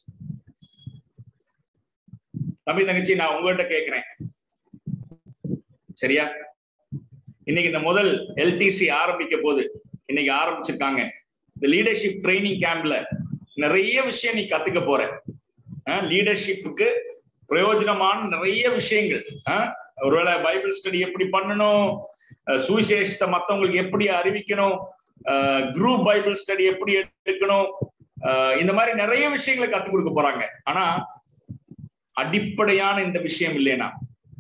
தம்பி தங்கச்சி நான் உங்ககிட்ட கேக்குறேன் சரியா இன்னைக்கு இந்த முதல் எல்டிசி ஆரம்பிக்க போது இன்னைக்கு ஆரம்பிச்சிருக்காங்க இந்த லீடர்ஷிப் ட்ரைனிங் கேம்ப்ல நிறைய விஷயம் நீ கத்துக்க போற லீடர்ஷிப்புக்கு பிரயோஜனமான நிறைய விஷயங்கள் ஒருவேளை பைபிள் ஸ்டடி எப்படி பண்ணணும் சுவிசேஷத்தை மத்தவங்களுக்கு எப்படி அறிவிக்கணும் குரூப் பைபிள் ஸ்டடி எப்படி எடுக்கணும் இந்த மாதிரி நிறைய விஷயங்களை கத்துக் கொடுக்க போறாங்க ஆனா அடிப்படையான இந்த விஷயம் இல்லைனா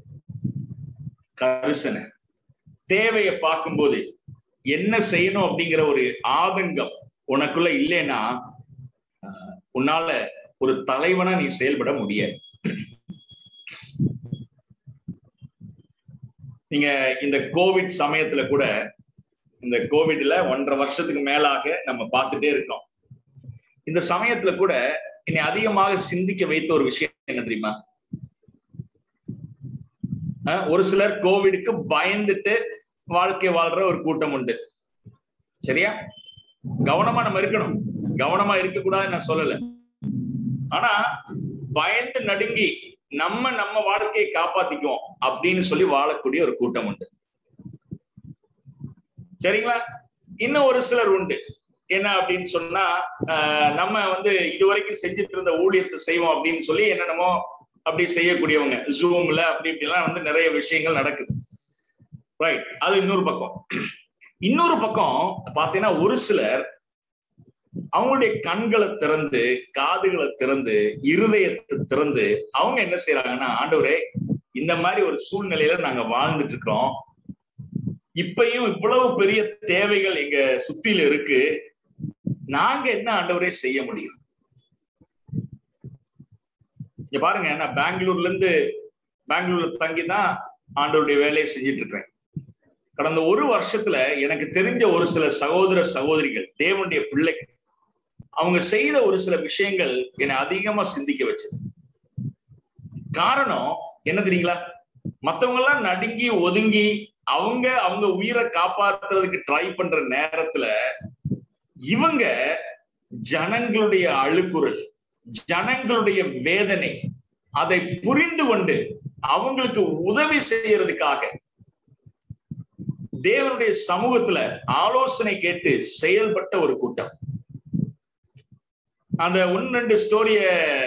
கரிசனை தேவையை பார்க்கும்போது என்ன செய்யணும் அப்படிங்கிற ஒரு ஆதங்கம் உனக்குள்ள இல்லைன்னா உன்னால ஒரு தலைவனா நீ செயல்பட முடியாது நீங்க இந்த கோவிட் சமயத்துல கூட இந்த கோவிட்ல ஒன்றரை வருஷத்துக்கு மேலாக நம்ம பார்த்துட்டே இருக்கோம் இந்த சமயத்துல கூட என்னை அதிகமாக சிந்திக்க வைத்த ஒரு விஷயம் என்ன தெரியுமா ஒரு சிலர் கோவிடுக்கு பயந்துட்டு வாழ்க்கை வாழ்ற ஒரு கூட்டம் உண்டு சரியா கவனமா நம்ம இருக்கணும் கவனமா இருக்கக்கூடாதுன்னு நான் சொல்லல ஆனா பயந்து நடுங்கி நம்ம நம்ம வாழ்க்கையை காப்பாத்திக்குவோம் அப்படின்னு சொல்லி வாழக்கூடிய ஒரு கூட்டம் உண்டு சரிங்களா இன்னும் ஒரு சிலர் உண்டு என்ன அப்படின்னு சொன்னா நம்ம வந்து இதுவரைக்கும் செஞ்சுட்டு இருந்த ஊழியத்தை செய்வோம் அப்படின்னு சொல்லி என்னென்னமோ அப்படி செய்யக்கூடியவங்க ஜூம்ல அப்படி இப்படிலாம் வந்து நிறைய விஷயங்கள் நடக்குது ரைட் அது இன்னொரு பக்கம் இன்னொரு பக்கம் பாத்தீங்கன்னா ஒரு சிலர் அவங்களுடைய கண்களை திறந்து காதுகளை திறந்து இருதயத்தை திறந்து அவங்க என்ன செய்யறாங்கன்னா ஆண்டவரே இந்த மாதிரி ஒரு சூழ்நிலையில நாங்க வாழ்ந்துட்டு இருக்கிறோம் இப்பயும் இவ்வளவு பெரிய தேவைகள் எங்க சுத்தில இருக்கு நாங்க என்ன ஆண்டவரே செய்ய முடியும் இங்க பாருங்க நான் பெங்களூர்ல இருந்து பெங்களூர்ல தங்கி தான் ஆண்டவருடைய வேலையை செஞ்சுட்டு இருக்கிறேன் கடந்த ஒரு வருஷத்துல எனக்கு தெரிஞ்ச ஒரு சில சகோதர சகோதரிகள் தேவனுடைய பிள்ளைகள் அவங்க செய்த ஒரு சில விஷயங்கள் என்னை அதிகமா சிந்திக்க வச்சது காரணம் என்ன தெரியுங்களா மத்தவங்க எல்லாம் நடுங்கி ஒதுங்கி அவங்க அவங்க உயிரை காப்பாத்துறதுக்கு ட்ரை பண்ற நேரத்துல இவங்க ஜனங்களுடைய அழுக்குறல் ஜனங்களுடைய வேதனை அதை புரிந்து கொண்டு அவங்களுக்கு உதவி செய்யறதுக்காக தேவனுடைய சமூகத்துல ஆலோசனை கேட்டு செயல்பட்ட ஒரு கூட்டம் அந்த ஒன்னு ரெண்டு ஸ்டோரிய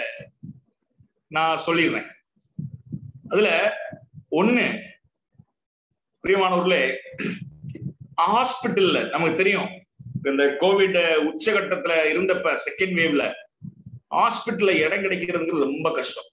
நான் சொல்லிடுறேன் அதுல ஒண்ணு பிரியமானவர்களே ஹாஸ்பிட்டல்ல நமக்கு தெரியும் இந்த கோவிட் உச்சகட்டத்துல இருந்தப்ப செகண்ட் வேவ்ல ஹாஸ்பிட்டல்ல இடம் கிடைக்கிறதுங்கிறது ரொம்ப கஷ்டம்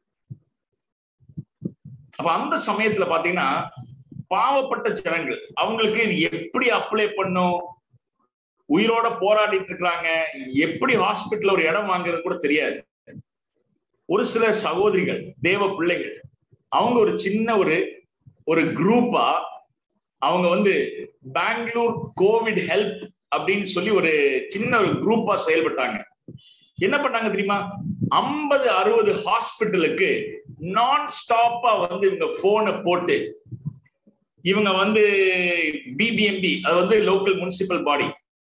அப்ப அந்த சமயத்துல பாத்தீங்கன்னா பாவப்பட்ட ஜனங்கள் அவங்களுக்கு இது எப்படி அப்ளை பண்ணும் உயிரோட போராடிட்டு இருக்கிறாங்க எப்படி ஹாஸ்பிட்டல் ஒரு இடம் வாங்குறது கூட தெரியாது ஒரு சில சகோதரிகள் தேவ பிள்ளைகள் அவங்க ஒரு சின்ன ஒரு ஒரு குரூப்பா அவங்க வந்து பெங்களூர் கோவிட் ஹெல்ப் அப்படின்னு சொல்லி ஒரு சின்ன ஒரு குரூப்பா செயல்பட்டாங்க என்ன பண்ணாங்க தெரியுமா ஐம்பது அறுபது ஹாஸ்பிட்டலுக்கு நான் ஸ்டாப்பா வந்து இவங்க போனை போட்டு இவங்க வந்து பிபிஎம்பி அது வந்து லோக்கல் முனிசிபல் பாடி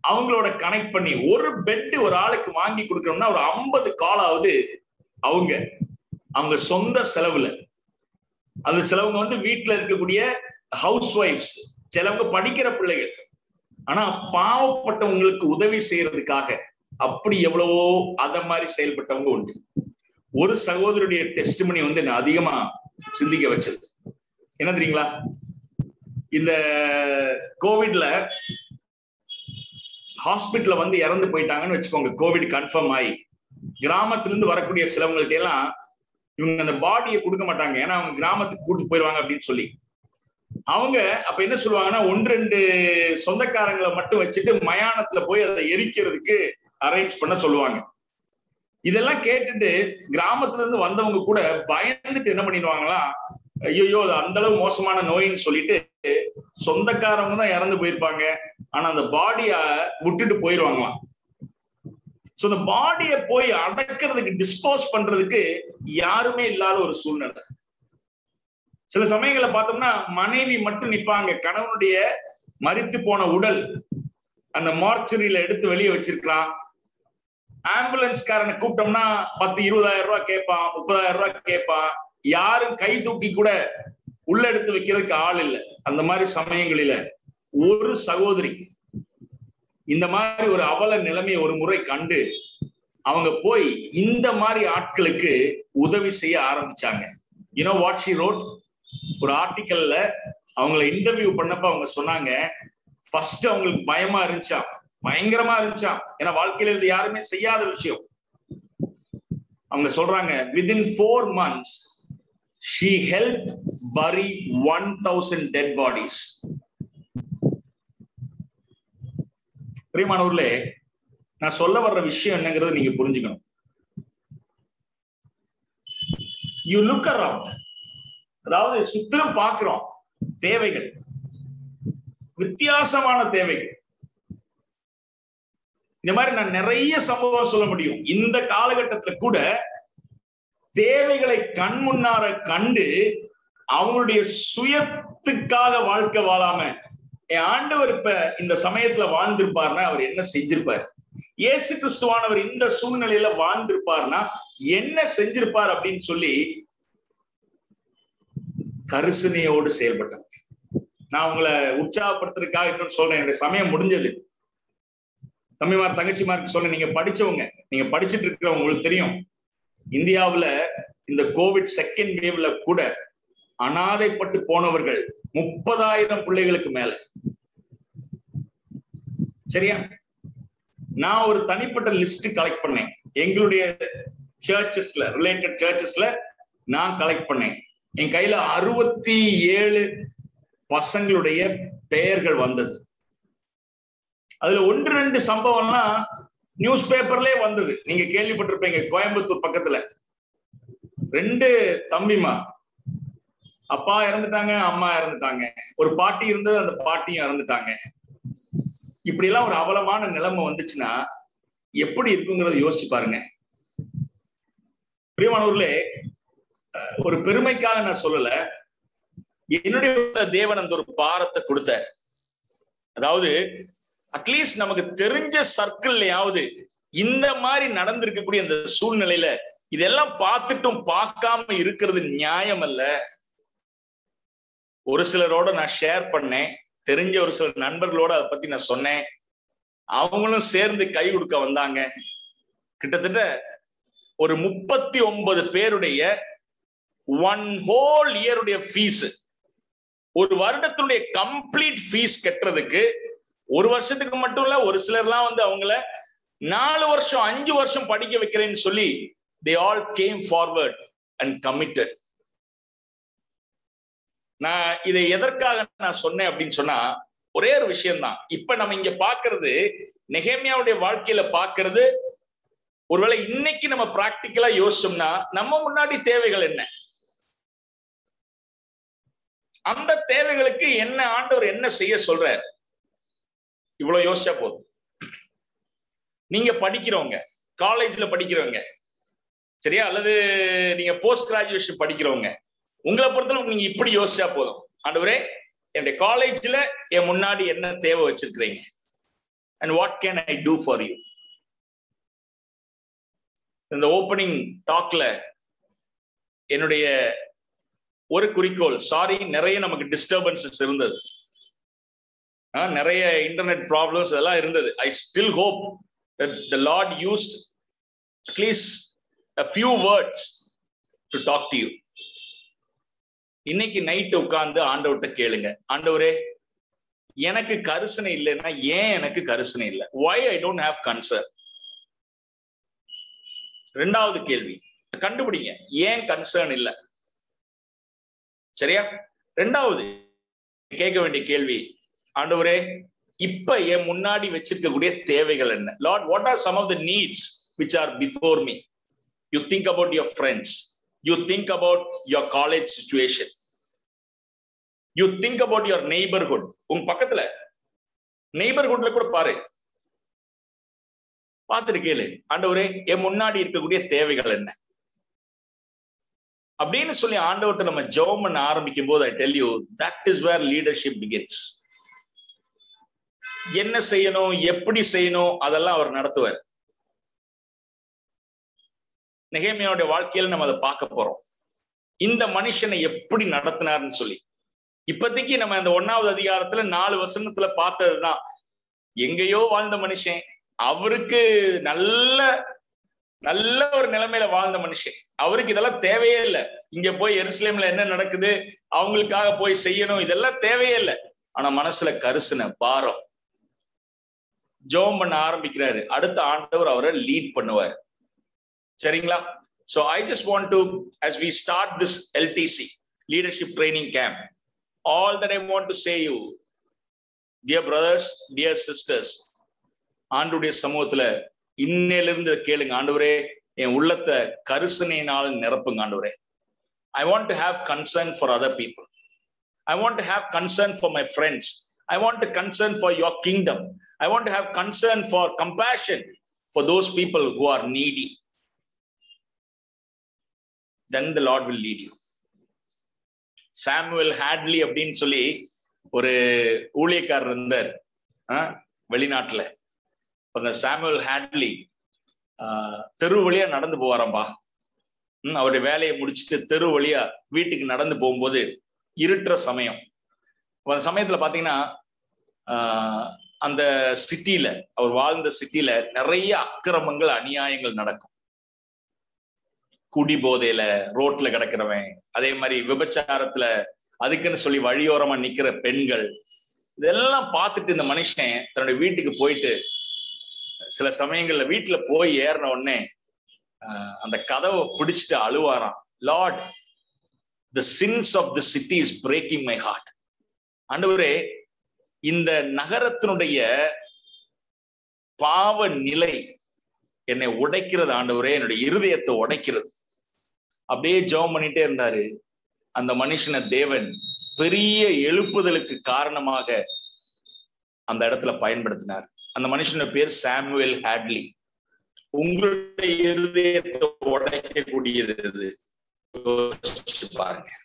அவங்களோட கனெக்ட் பண்ணி ஒரு பெட் ஒரு ஆளுக்கு வாங்கி கொடுக்கணும்னா ஒரு ஐம்பது காலாவது அவங்க அவங்க சொந்த செலவுல அது சிலவங்க வந்து வீட்டுல இருக்கக்கூடிய ஹவுஸ் ஒய்ஃப்ஸ் சிலவங்க படிக்கிற பிள்ளைகள் ஆனா பாவப்பட்டவங்களுக்கு உதவி செய்யறதுக்காக அப்படி எவ்வளவோ அத மாதிரி செயல்பட்டவங்க உண்டு ஒரு சகோதரருடைய டெஸ்ட்மனி வந்து என்ன அதிகமா சிந்திக்க வச்சது என்ன தெரியுங்களா இந்த கோவிட்ல ஹாஸ்பிட்டல்ல வந்து இறந்து போயிட்டாங்கன்னு வச்சுக்கோங்க கோவிட் கன்ஃபார்ம் ஆகி கிராமத்துல இருந்து வரக்கூடிய சிலவங்கள்ட்ட எல்லாம் இவங்க அந்த பாடியை கொடுக்க மாட்டாங்க ஏன்னா அவங்க கிராமத்துக்கு கூட்டு போயிடுவாங்க அப்படின்னு சொல்லி அவங்க அப்ப என்ன சொல்லுவாங்கன்னா ஒன்று ரெண்டு சொந்தக்காரங்களை மட்டும் வச்சுட்டு மயானத்துல போய் அதை எரிக்கிறதுக்கு அரேஞ்ச் பண்ண சொல்லுவாங்க இதெல்லாம் கேட்டுட்டு கிராமத்துல இருந்து வந்தவங்க கூட பயந்துட்டு என்ன பண்ணிடுவாங்களா ஐயோ அது அந்த அளவு மோசமான நோயின்னு சொல்லிட்டு சொந்தக்காரவங்க தான் இறந்து போயிருப்பாங்க ஆனா அந்த பாடிய விட்டுட்டு போயிருவாங்களாம் சோ அந்த பாடிய போய் அடக்கிறதுக்கு டிஸ்போஸ் பண்றதுக்கு யாருமே இல்லாத ஒரு சூழ்நிலை சில சமயங்களை பார்த்தோம்னா மனைவி மட்டும் நிப்பாங்க கணவனுடைய மறித்து போன உடல் அந்த மார்ச்சரியில எடுத்து வெளியே வச்சிருக்கலாம் ஆம்புலன்ஸ்காரனை கூப்பிட்டோம்னா பத்து இருபதாயிரம் ரூபாய் கேட்பான் முப்பதாயிரம் ரூபாய் கேட்பான் யாரும் கை தூக்கி கூட உள்ள எடுத்து வைக்கிறதுக்கு ஆள் இல்லை அந்த மாதிரி சமயங்களில ஒரு சகோதரி இந்த மாதிரி ஒரு அவல நிலைமையை ஒரு முறை கண்டு அவங்க போய் இந்த மாதிரி ஆட்களுக்கு உதவி செய்ய ஆரம்பிச்சாங்க யூனோ வாட் ஷி ரோட் ஒரு ஆர்டிக்கல்ல அவங்கள இன்டர்வியூ பண்ணப்ப அவங்க சொன்னாங்க ஃபர்ஸ்ட் அவங்களுக்கு பயமா இருந்துச்சாம் பயங்கரமா இருந்துச்சாம் ஏன்னா வாழ்க்கையில இது யாருமே செய்யாத விஷயம் அவங்க சொல்றாங்க within four months she help bury one thousand dead bodies பிரியமானவர்களே நான் சொல்ல வர்ற விஷயம் என்னங்கிறத நீங்க புரிஞ்சுக்கணும் யூ லுக் அரவுண்ட் அதாவது சுத்திலும் பார்க்கிறோம் தேவைகள் வித்தியாசமான தேவைகள் இந்த மாதிரி நான் நிறைய சம்பவம் சொல்ல முடியும் இந்த காலகட்டத்துல கூட தேவைகளை கண் முன்னார கண்டு அவங்களுடைய சுயத்துக்காக வாழ்க்கை வாழாம என் ஆண்டவர் இப்ப இந்த சமயத்துல வாழ்ந்திருப்பார்னா அவர் என்ன செஞ்சிருப்பார் இயேசு கிறிஸ்துவானவர் இந்த சூழ்நிலையில வாழ்ந்திருப்பார்னா என்ன செஞ்சிருப்பார் அப்படின்னு சொல்லி கரிசனையோடு செயல்பட்டாங்க நான் உங்களை உற்சாகப்படுத்துறதுக்காக இன்னொன்று சொல்றேன் என்னுடைய சமயம் முடிஞ்சது தம்பிமார் தங்கச்சிமாருக்கு சொல்ல நீங்க படிச்சவங்க நீங்க படிச்சுட்டு இருக்கிறவங்க உங்களுக்கு தெரியும் இந்தியாவுல இந்த கோவிட் செகண்ட் வேவ்ல கூட அனாதைப்பட்டு போனவர்கள் முப்பதாயிரம் பிள்ளைகளுக்கு மேல சரியா நான் ஒரு தனிப்பட்ட லிஸ்ட் கலெக்ட் பண்ணேன் எங்களுடைய சர்ச்சஸ்ல ரிலேட்டட் சர்ச்சஸ்ல நான் கலெக்ட் பண்ணேன் என் கையில அறுபத்தி ஏழு பசங்களுடைய பெயர்கள் வந்தது அதுல ஒன்று ரெண்டு சம்பவம்லாம் நியூஸ் பேப்பர்லயே வந்தது நீங்க கேள்விப்பட்டிருப்பீங்க கோயம்புத்தூர் பக்கத்துல ரெண்டு தம்பிமா அப்பா இறந்துட்டாங்க அம்மா இறந்துட்டாங்க ஒரு பாட்டி இருந்தது அந்த பாட்டியும் இறந்துட்டாங்க இப்படி எல்லாம் ஒரு அவலமான நிலைமை வந்துச்சுன்னா எப்படி இருக்குங்கிறத யோசிச்சு பாருங்க பிரியமானவர்களே ஒரு பெருமைக்காக நான் சொல்லல என்னுடைய தேவன் அந்த ஒரு பாரத்தை கொடுத்தார் அதாவது அட்லீஸ்ட் நமக்கு தெரிஞ்ச சர்க்கிள்லயாவது இந்த மாதிரி நடந்திருக்கக்கூடிய இந்த சூழ்நிலையில இதெல்லாம் பார்த்துட்டும் பார்க்காம இருக்கிறது நியாயம் அல்ல ஒரு சிலரோட நான் ஷேர் பண்ணேன் தெரிஞ்ச ஒரு சில நண்பர்களோட அதை பத்தி நான் சொன்னேன் அவங்களும் சேர்ந்து கை கொடுக்க வந்தாங்க கிட்டத்தட்ட ஒரு முப்பத்தி ஒன்பது பேருடைய ஒன் ஹோல் இயருடைய ஃபீஸ் ஒரு வருடத்தினுடைய கம்ப்ளீட் ஃபீஸ் கட்டுறதுக்கு ஒரு வருஷத்துக்கு மட்டும் இல்ல ஒரு சிலர்லாம் வந்து அவங்கள நாலு வருஷம் அஞ்சு வருஷம் படிக்க வைக்கிறேன்னு சொல்லி they all came forward and committed நான் இதை எதற்காக நான் சொன்னேன் அப்படின்னு சொன்னா ஒரே ஒரு விஷயம்தான் இப்ப நம்ம இங்க பாக்குறது நெகேமியாவுடைய வாழ்க்கையில பாக்குறது ஒருவேளை இன்னைக்கு நம்ம பிராக்டிக்கலா யோசிச்சோம்னா நம்ம முன்னாடி தேவைகள் என்ன அந்த தேவைகளுக்கு என்ன ஆண்டவர் என்ன செய்ய சொல்றார் இவ்வளவு யோசிச்சா போதும் நீங்க படிக்கிறவங்க காலேஜ்ல படிக்கிறவங்க சரியா அல்லது நீங்க போஸ்ட் கிராஜுவேஷன் படிக்கிறவங்க உங்களை பொறுத்தளவு நீங்க இப்படி யோசிச்சா போதும் ஆண்டவரே என்னுடைய காலேஜ்ல என் முன்னாடி என்ன தேவை வச்சிருக்கிறீங்க and what can I do for you இந்த ஓப்பனிங் டாக்ல என்னுடைய ஒரு குறிக்கோள் சாரி நிறைய நமக்கு டிஸ்டர்பன்சஸ் இருந்தது நிறைய இன்டர்நெட் ப்ராப்ளம்ஸ் இதெல்லாம் இருந்தது I still hope the Lord used at least a few words to talk to you இன்னைக்கு நைட்டு உட்கார்ந்து ஆண்டவர்கிட்ட கேளுங்க ஆண்டவரே எனக்கு கரிசனை இல்லைன்னா ஏன் எனக்கு கரிசனை இல்லை why I don't have concern ரெண்டாவது கேள்வி கண்டுபிடிங்க ஏன் கன்சர்ன் இல்லை சரியா ரெண்டாவது கேட்க வேண்டிய கேள்வி ஆண்டவரே இப்ப என் முன்னாடி வச்சிருக்கக்கூடிய தேவைகள் என்ன Lord what are some of the needs which are before me you think about your friends you think about your college situation you think about your neighbourhood உங்க பக்கத்துல நெய்பர்ஹுட்ல கூட பாரு பார்த்துட்டு கேளு ஆண்டவரே என் முன்னாடி இருக்கக்கூடிய தேவைகள் என்ன அப்படின்னு சொல்லி ஆண்டவர்கிட்ட நம்ம ஜெபம் பண்ண ஆரம்பிக்கும் போது I tell you that is where leadership begins என்ன செய்யணும் எப்படி செய்யணும் அதெல்லாம் அவர் நடத்துவார் நெகேமியாவுடைய வாழ்க்கையில நம்ம அதை பார்க்க போறோம் இந்த மனுஷனை எப்படி நடத்தினார்னு சொல்லி இப்போதைக்கு நம்ம இந்த ஒன்னாவது அதிகாரத்துல நாலு வசனத்துல பார்த்ததுதான் எங்கேயோ வாழ்ந்த மனுஷன் அவருக்கு நல்ல நல்ல ஒரு நிலைமையில வாழ்ந்த மனுஷன் அவருக்கு இதெல்லாம் தேவையே இல்லை இங்க போய் எருசலேம்ல என்ன நடக்குது அவங்களுக்காக போய் செய்யணும் இதெல்லாம் தேவையே இல்லை ஆனா மனசுல கரிசனை பாரம் ஜோம் பண்ண ஆரம்பிக்கிறாரு அடுத்த ஆண்டவர் அவரை லீட் பண்ணுவார் சரிங்களா so I just want to as we start this LDC leadership training camp all that I want to say you dear brothers dear sisters ஆண்டுடைய சமூகத்துல இன்னையிலிருந்து கேளுங்க ஆண்டவரே என் உள்ளத்தை கரிசனையினால் நிரப்புங்க ஆண்டவரே I want to have concern for other people I want to have concern for my friends I want to concern for your kingdom I want to have concern for compassion for those people who are needy then the Lord will lead you Samuel Hadley அப்படின்னு சொல்லி ஒரு ஊழியக்காரர் இருந்தார் வெளிநாட்டுல அந்த Samuel Hadley தெரு வழியா நடந்து போவாராம்பா அவருடைய வேலையை முடிச்சுட்டு தெரு வழியா வீட்டுக்கு நடந்து போகும்போது இருட்டுற சமயம் அந்த சமயத்துல பாத்தீங்கன்னா அந்த சிட்டில அவர் வாழ்ந்த சிட்டில நிறைய அக்கிரமங்கள் அநியாயங்கள் நடக்கும் குடி போதையில ரோட்ல கிடக்கிறவன் அதே மாதிரி விபச்சாரத்துல அதுக்குன்னு சொல்லி வழியோரமா நிக்கிற பெண்கள் இதெல்லாம் பார்த்துட்டு இந்த மனுஷன் தன்னுடைய வீட்டுக்கு போயிட்டு சில சமயங்கள்ல வீட்டுல போய் ஏறின உடனே அந்த கதவை பிடிச்சிட்டு அழுவாராம் Lord the sins of the city is breaking my heart ஆண்டவரே இந்த நகரத்தினுடைய பாவ நிலை என்னை உடைக்கிறது ஆண்டவரே என்னுடைய இருதயத்தை உடைக்கிறது அப்படியே ஜெபம் பண்ணிட்டே இருந்தாரு அந்த மனுஷனை தேவன் பெரிய எழுப்புதலுக்கு காரணமாக அந்த இடத்துல பயன்படுத்தினார் அந்த மனுஷன பேர் சாமுவேல் ஹேட்லி உங்களுடைய இருதயத்தை உடைக்கக்கூடியது பாருங்க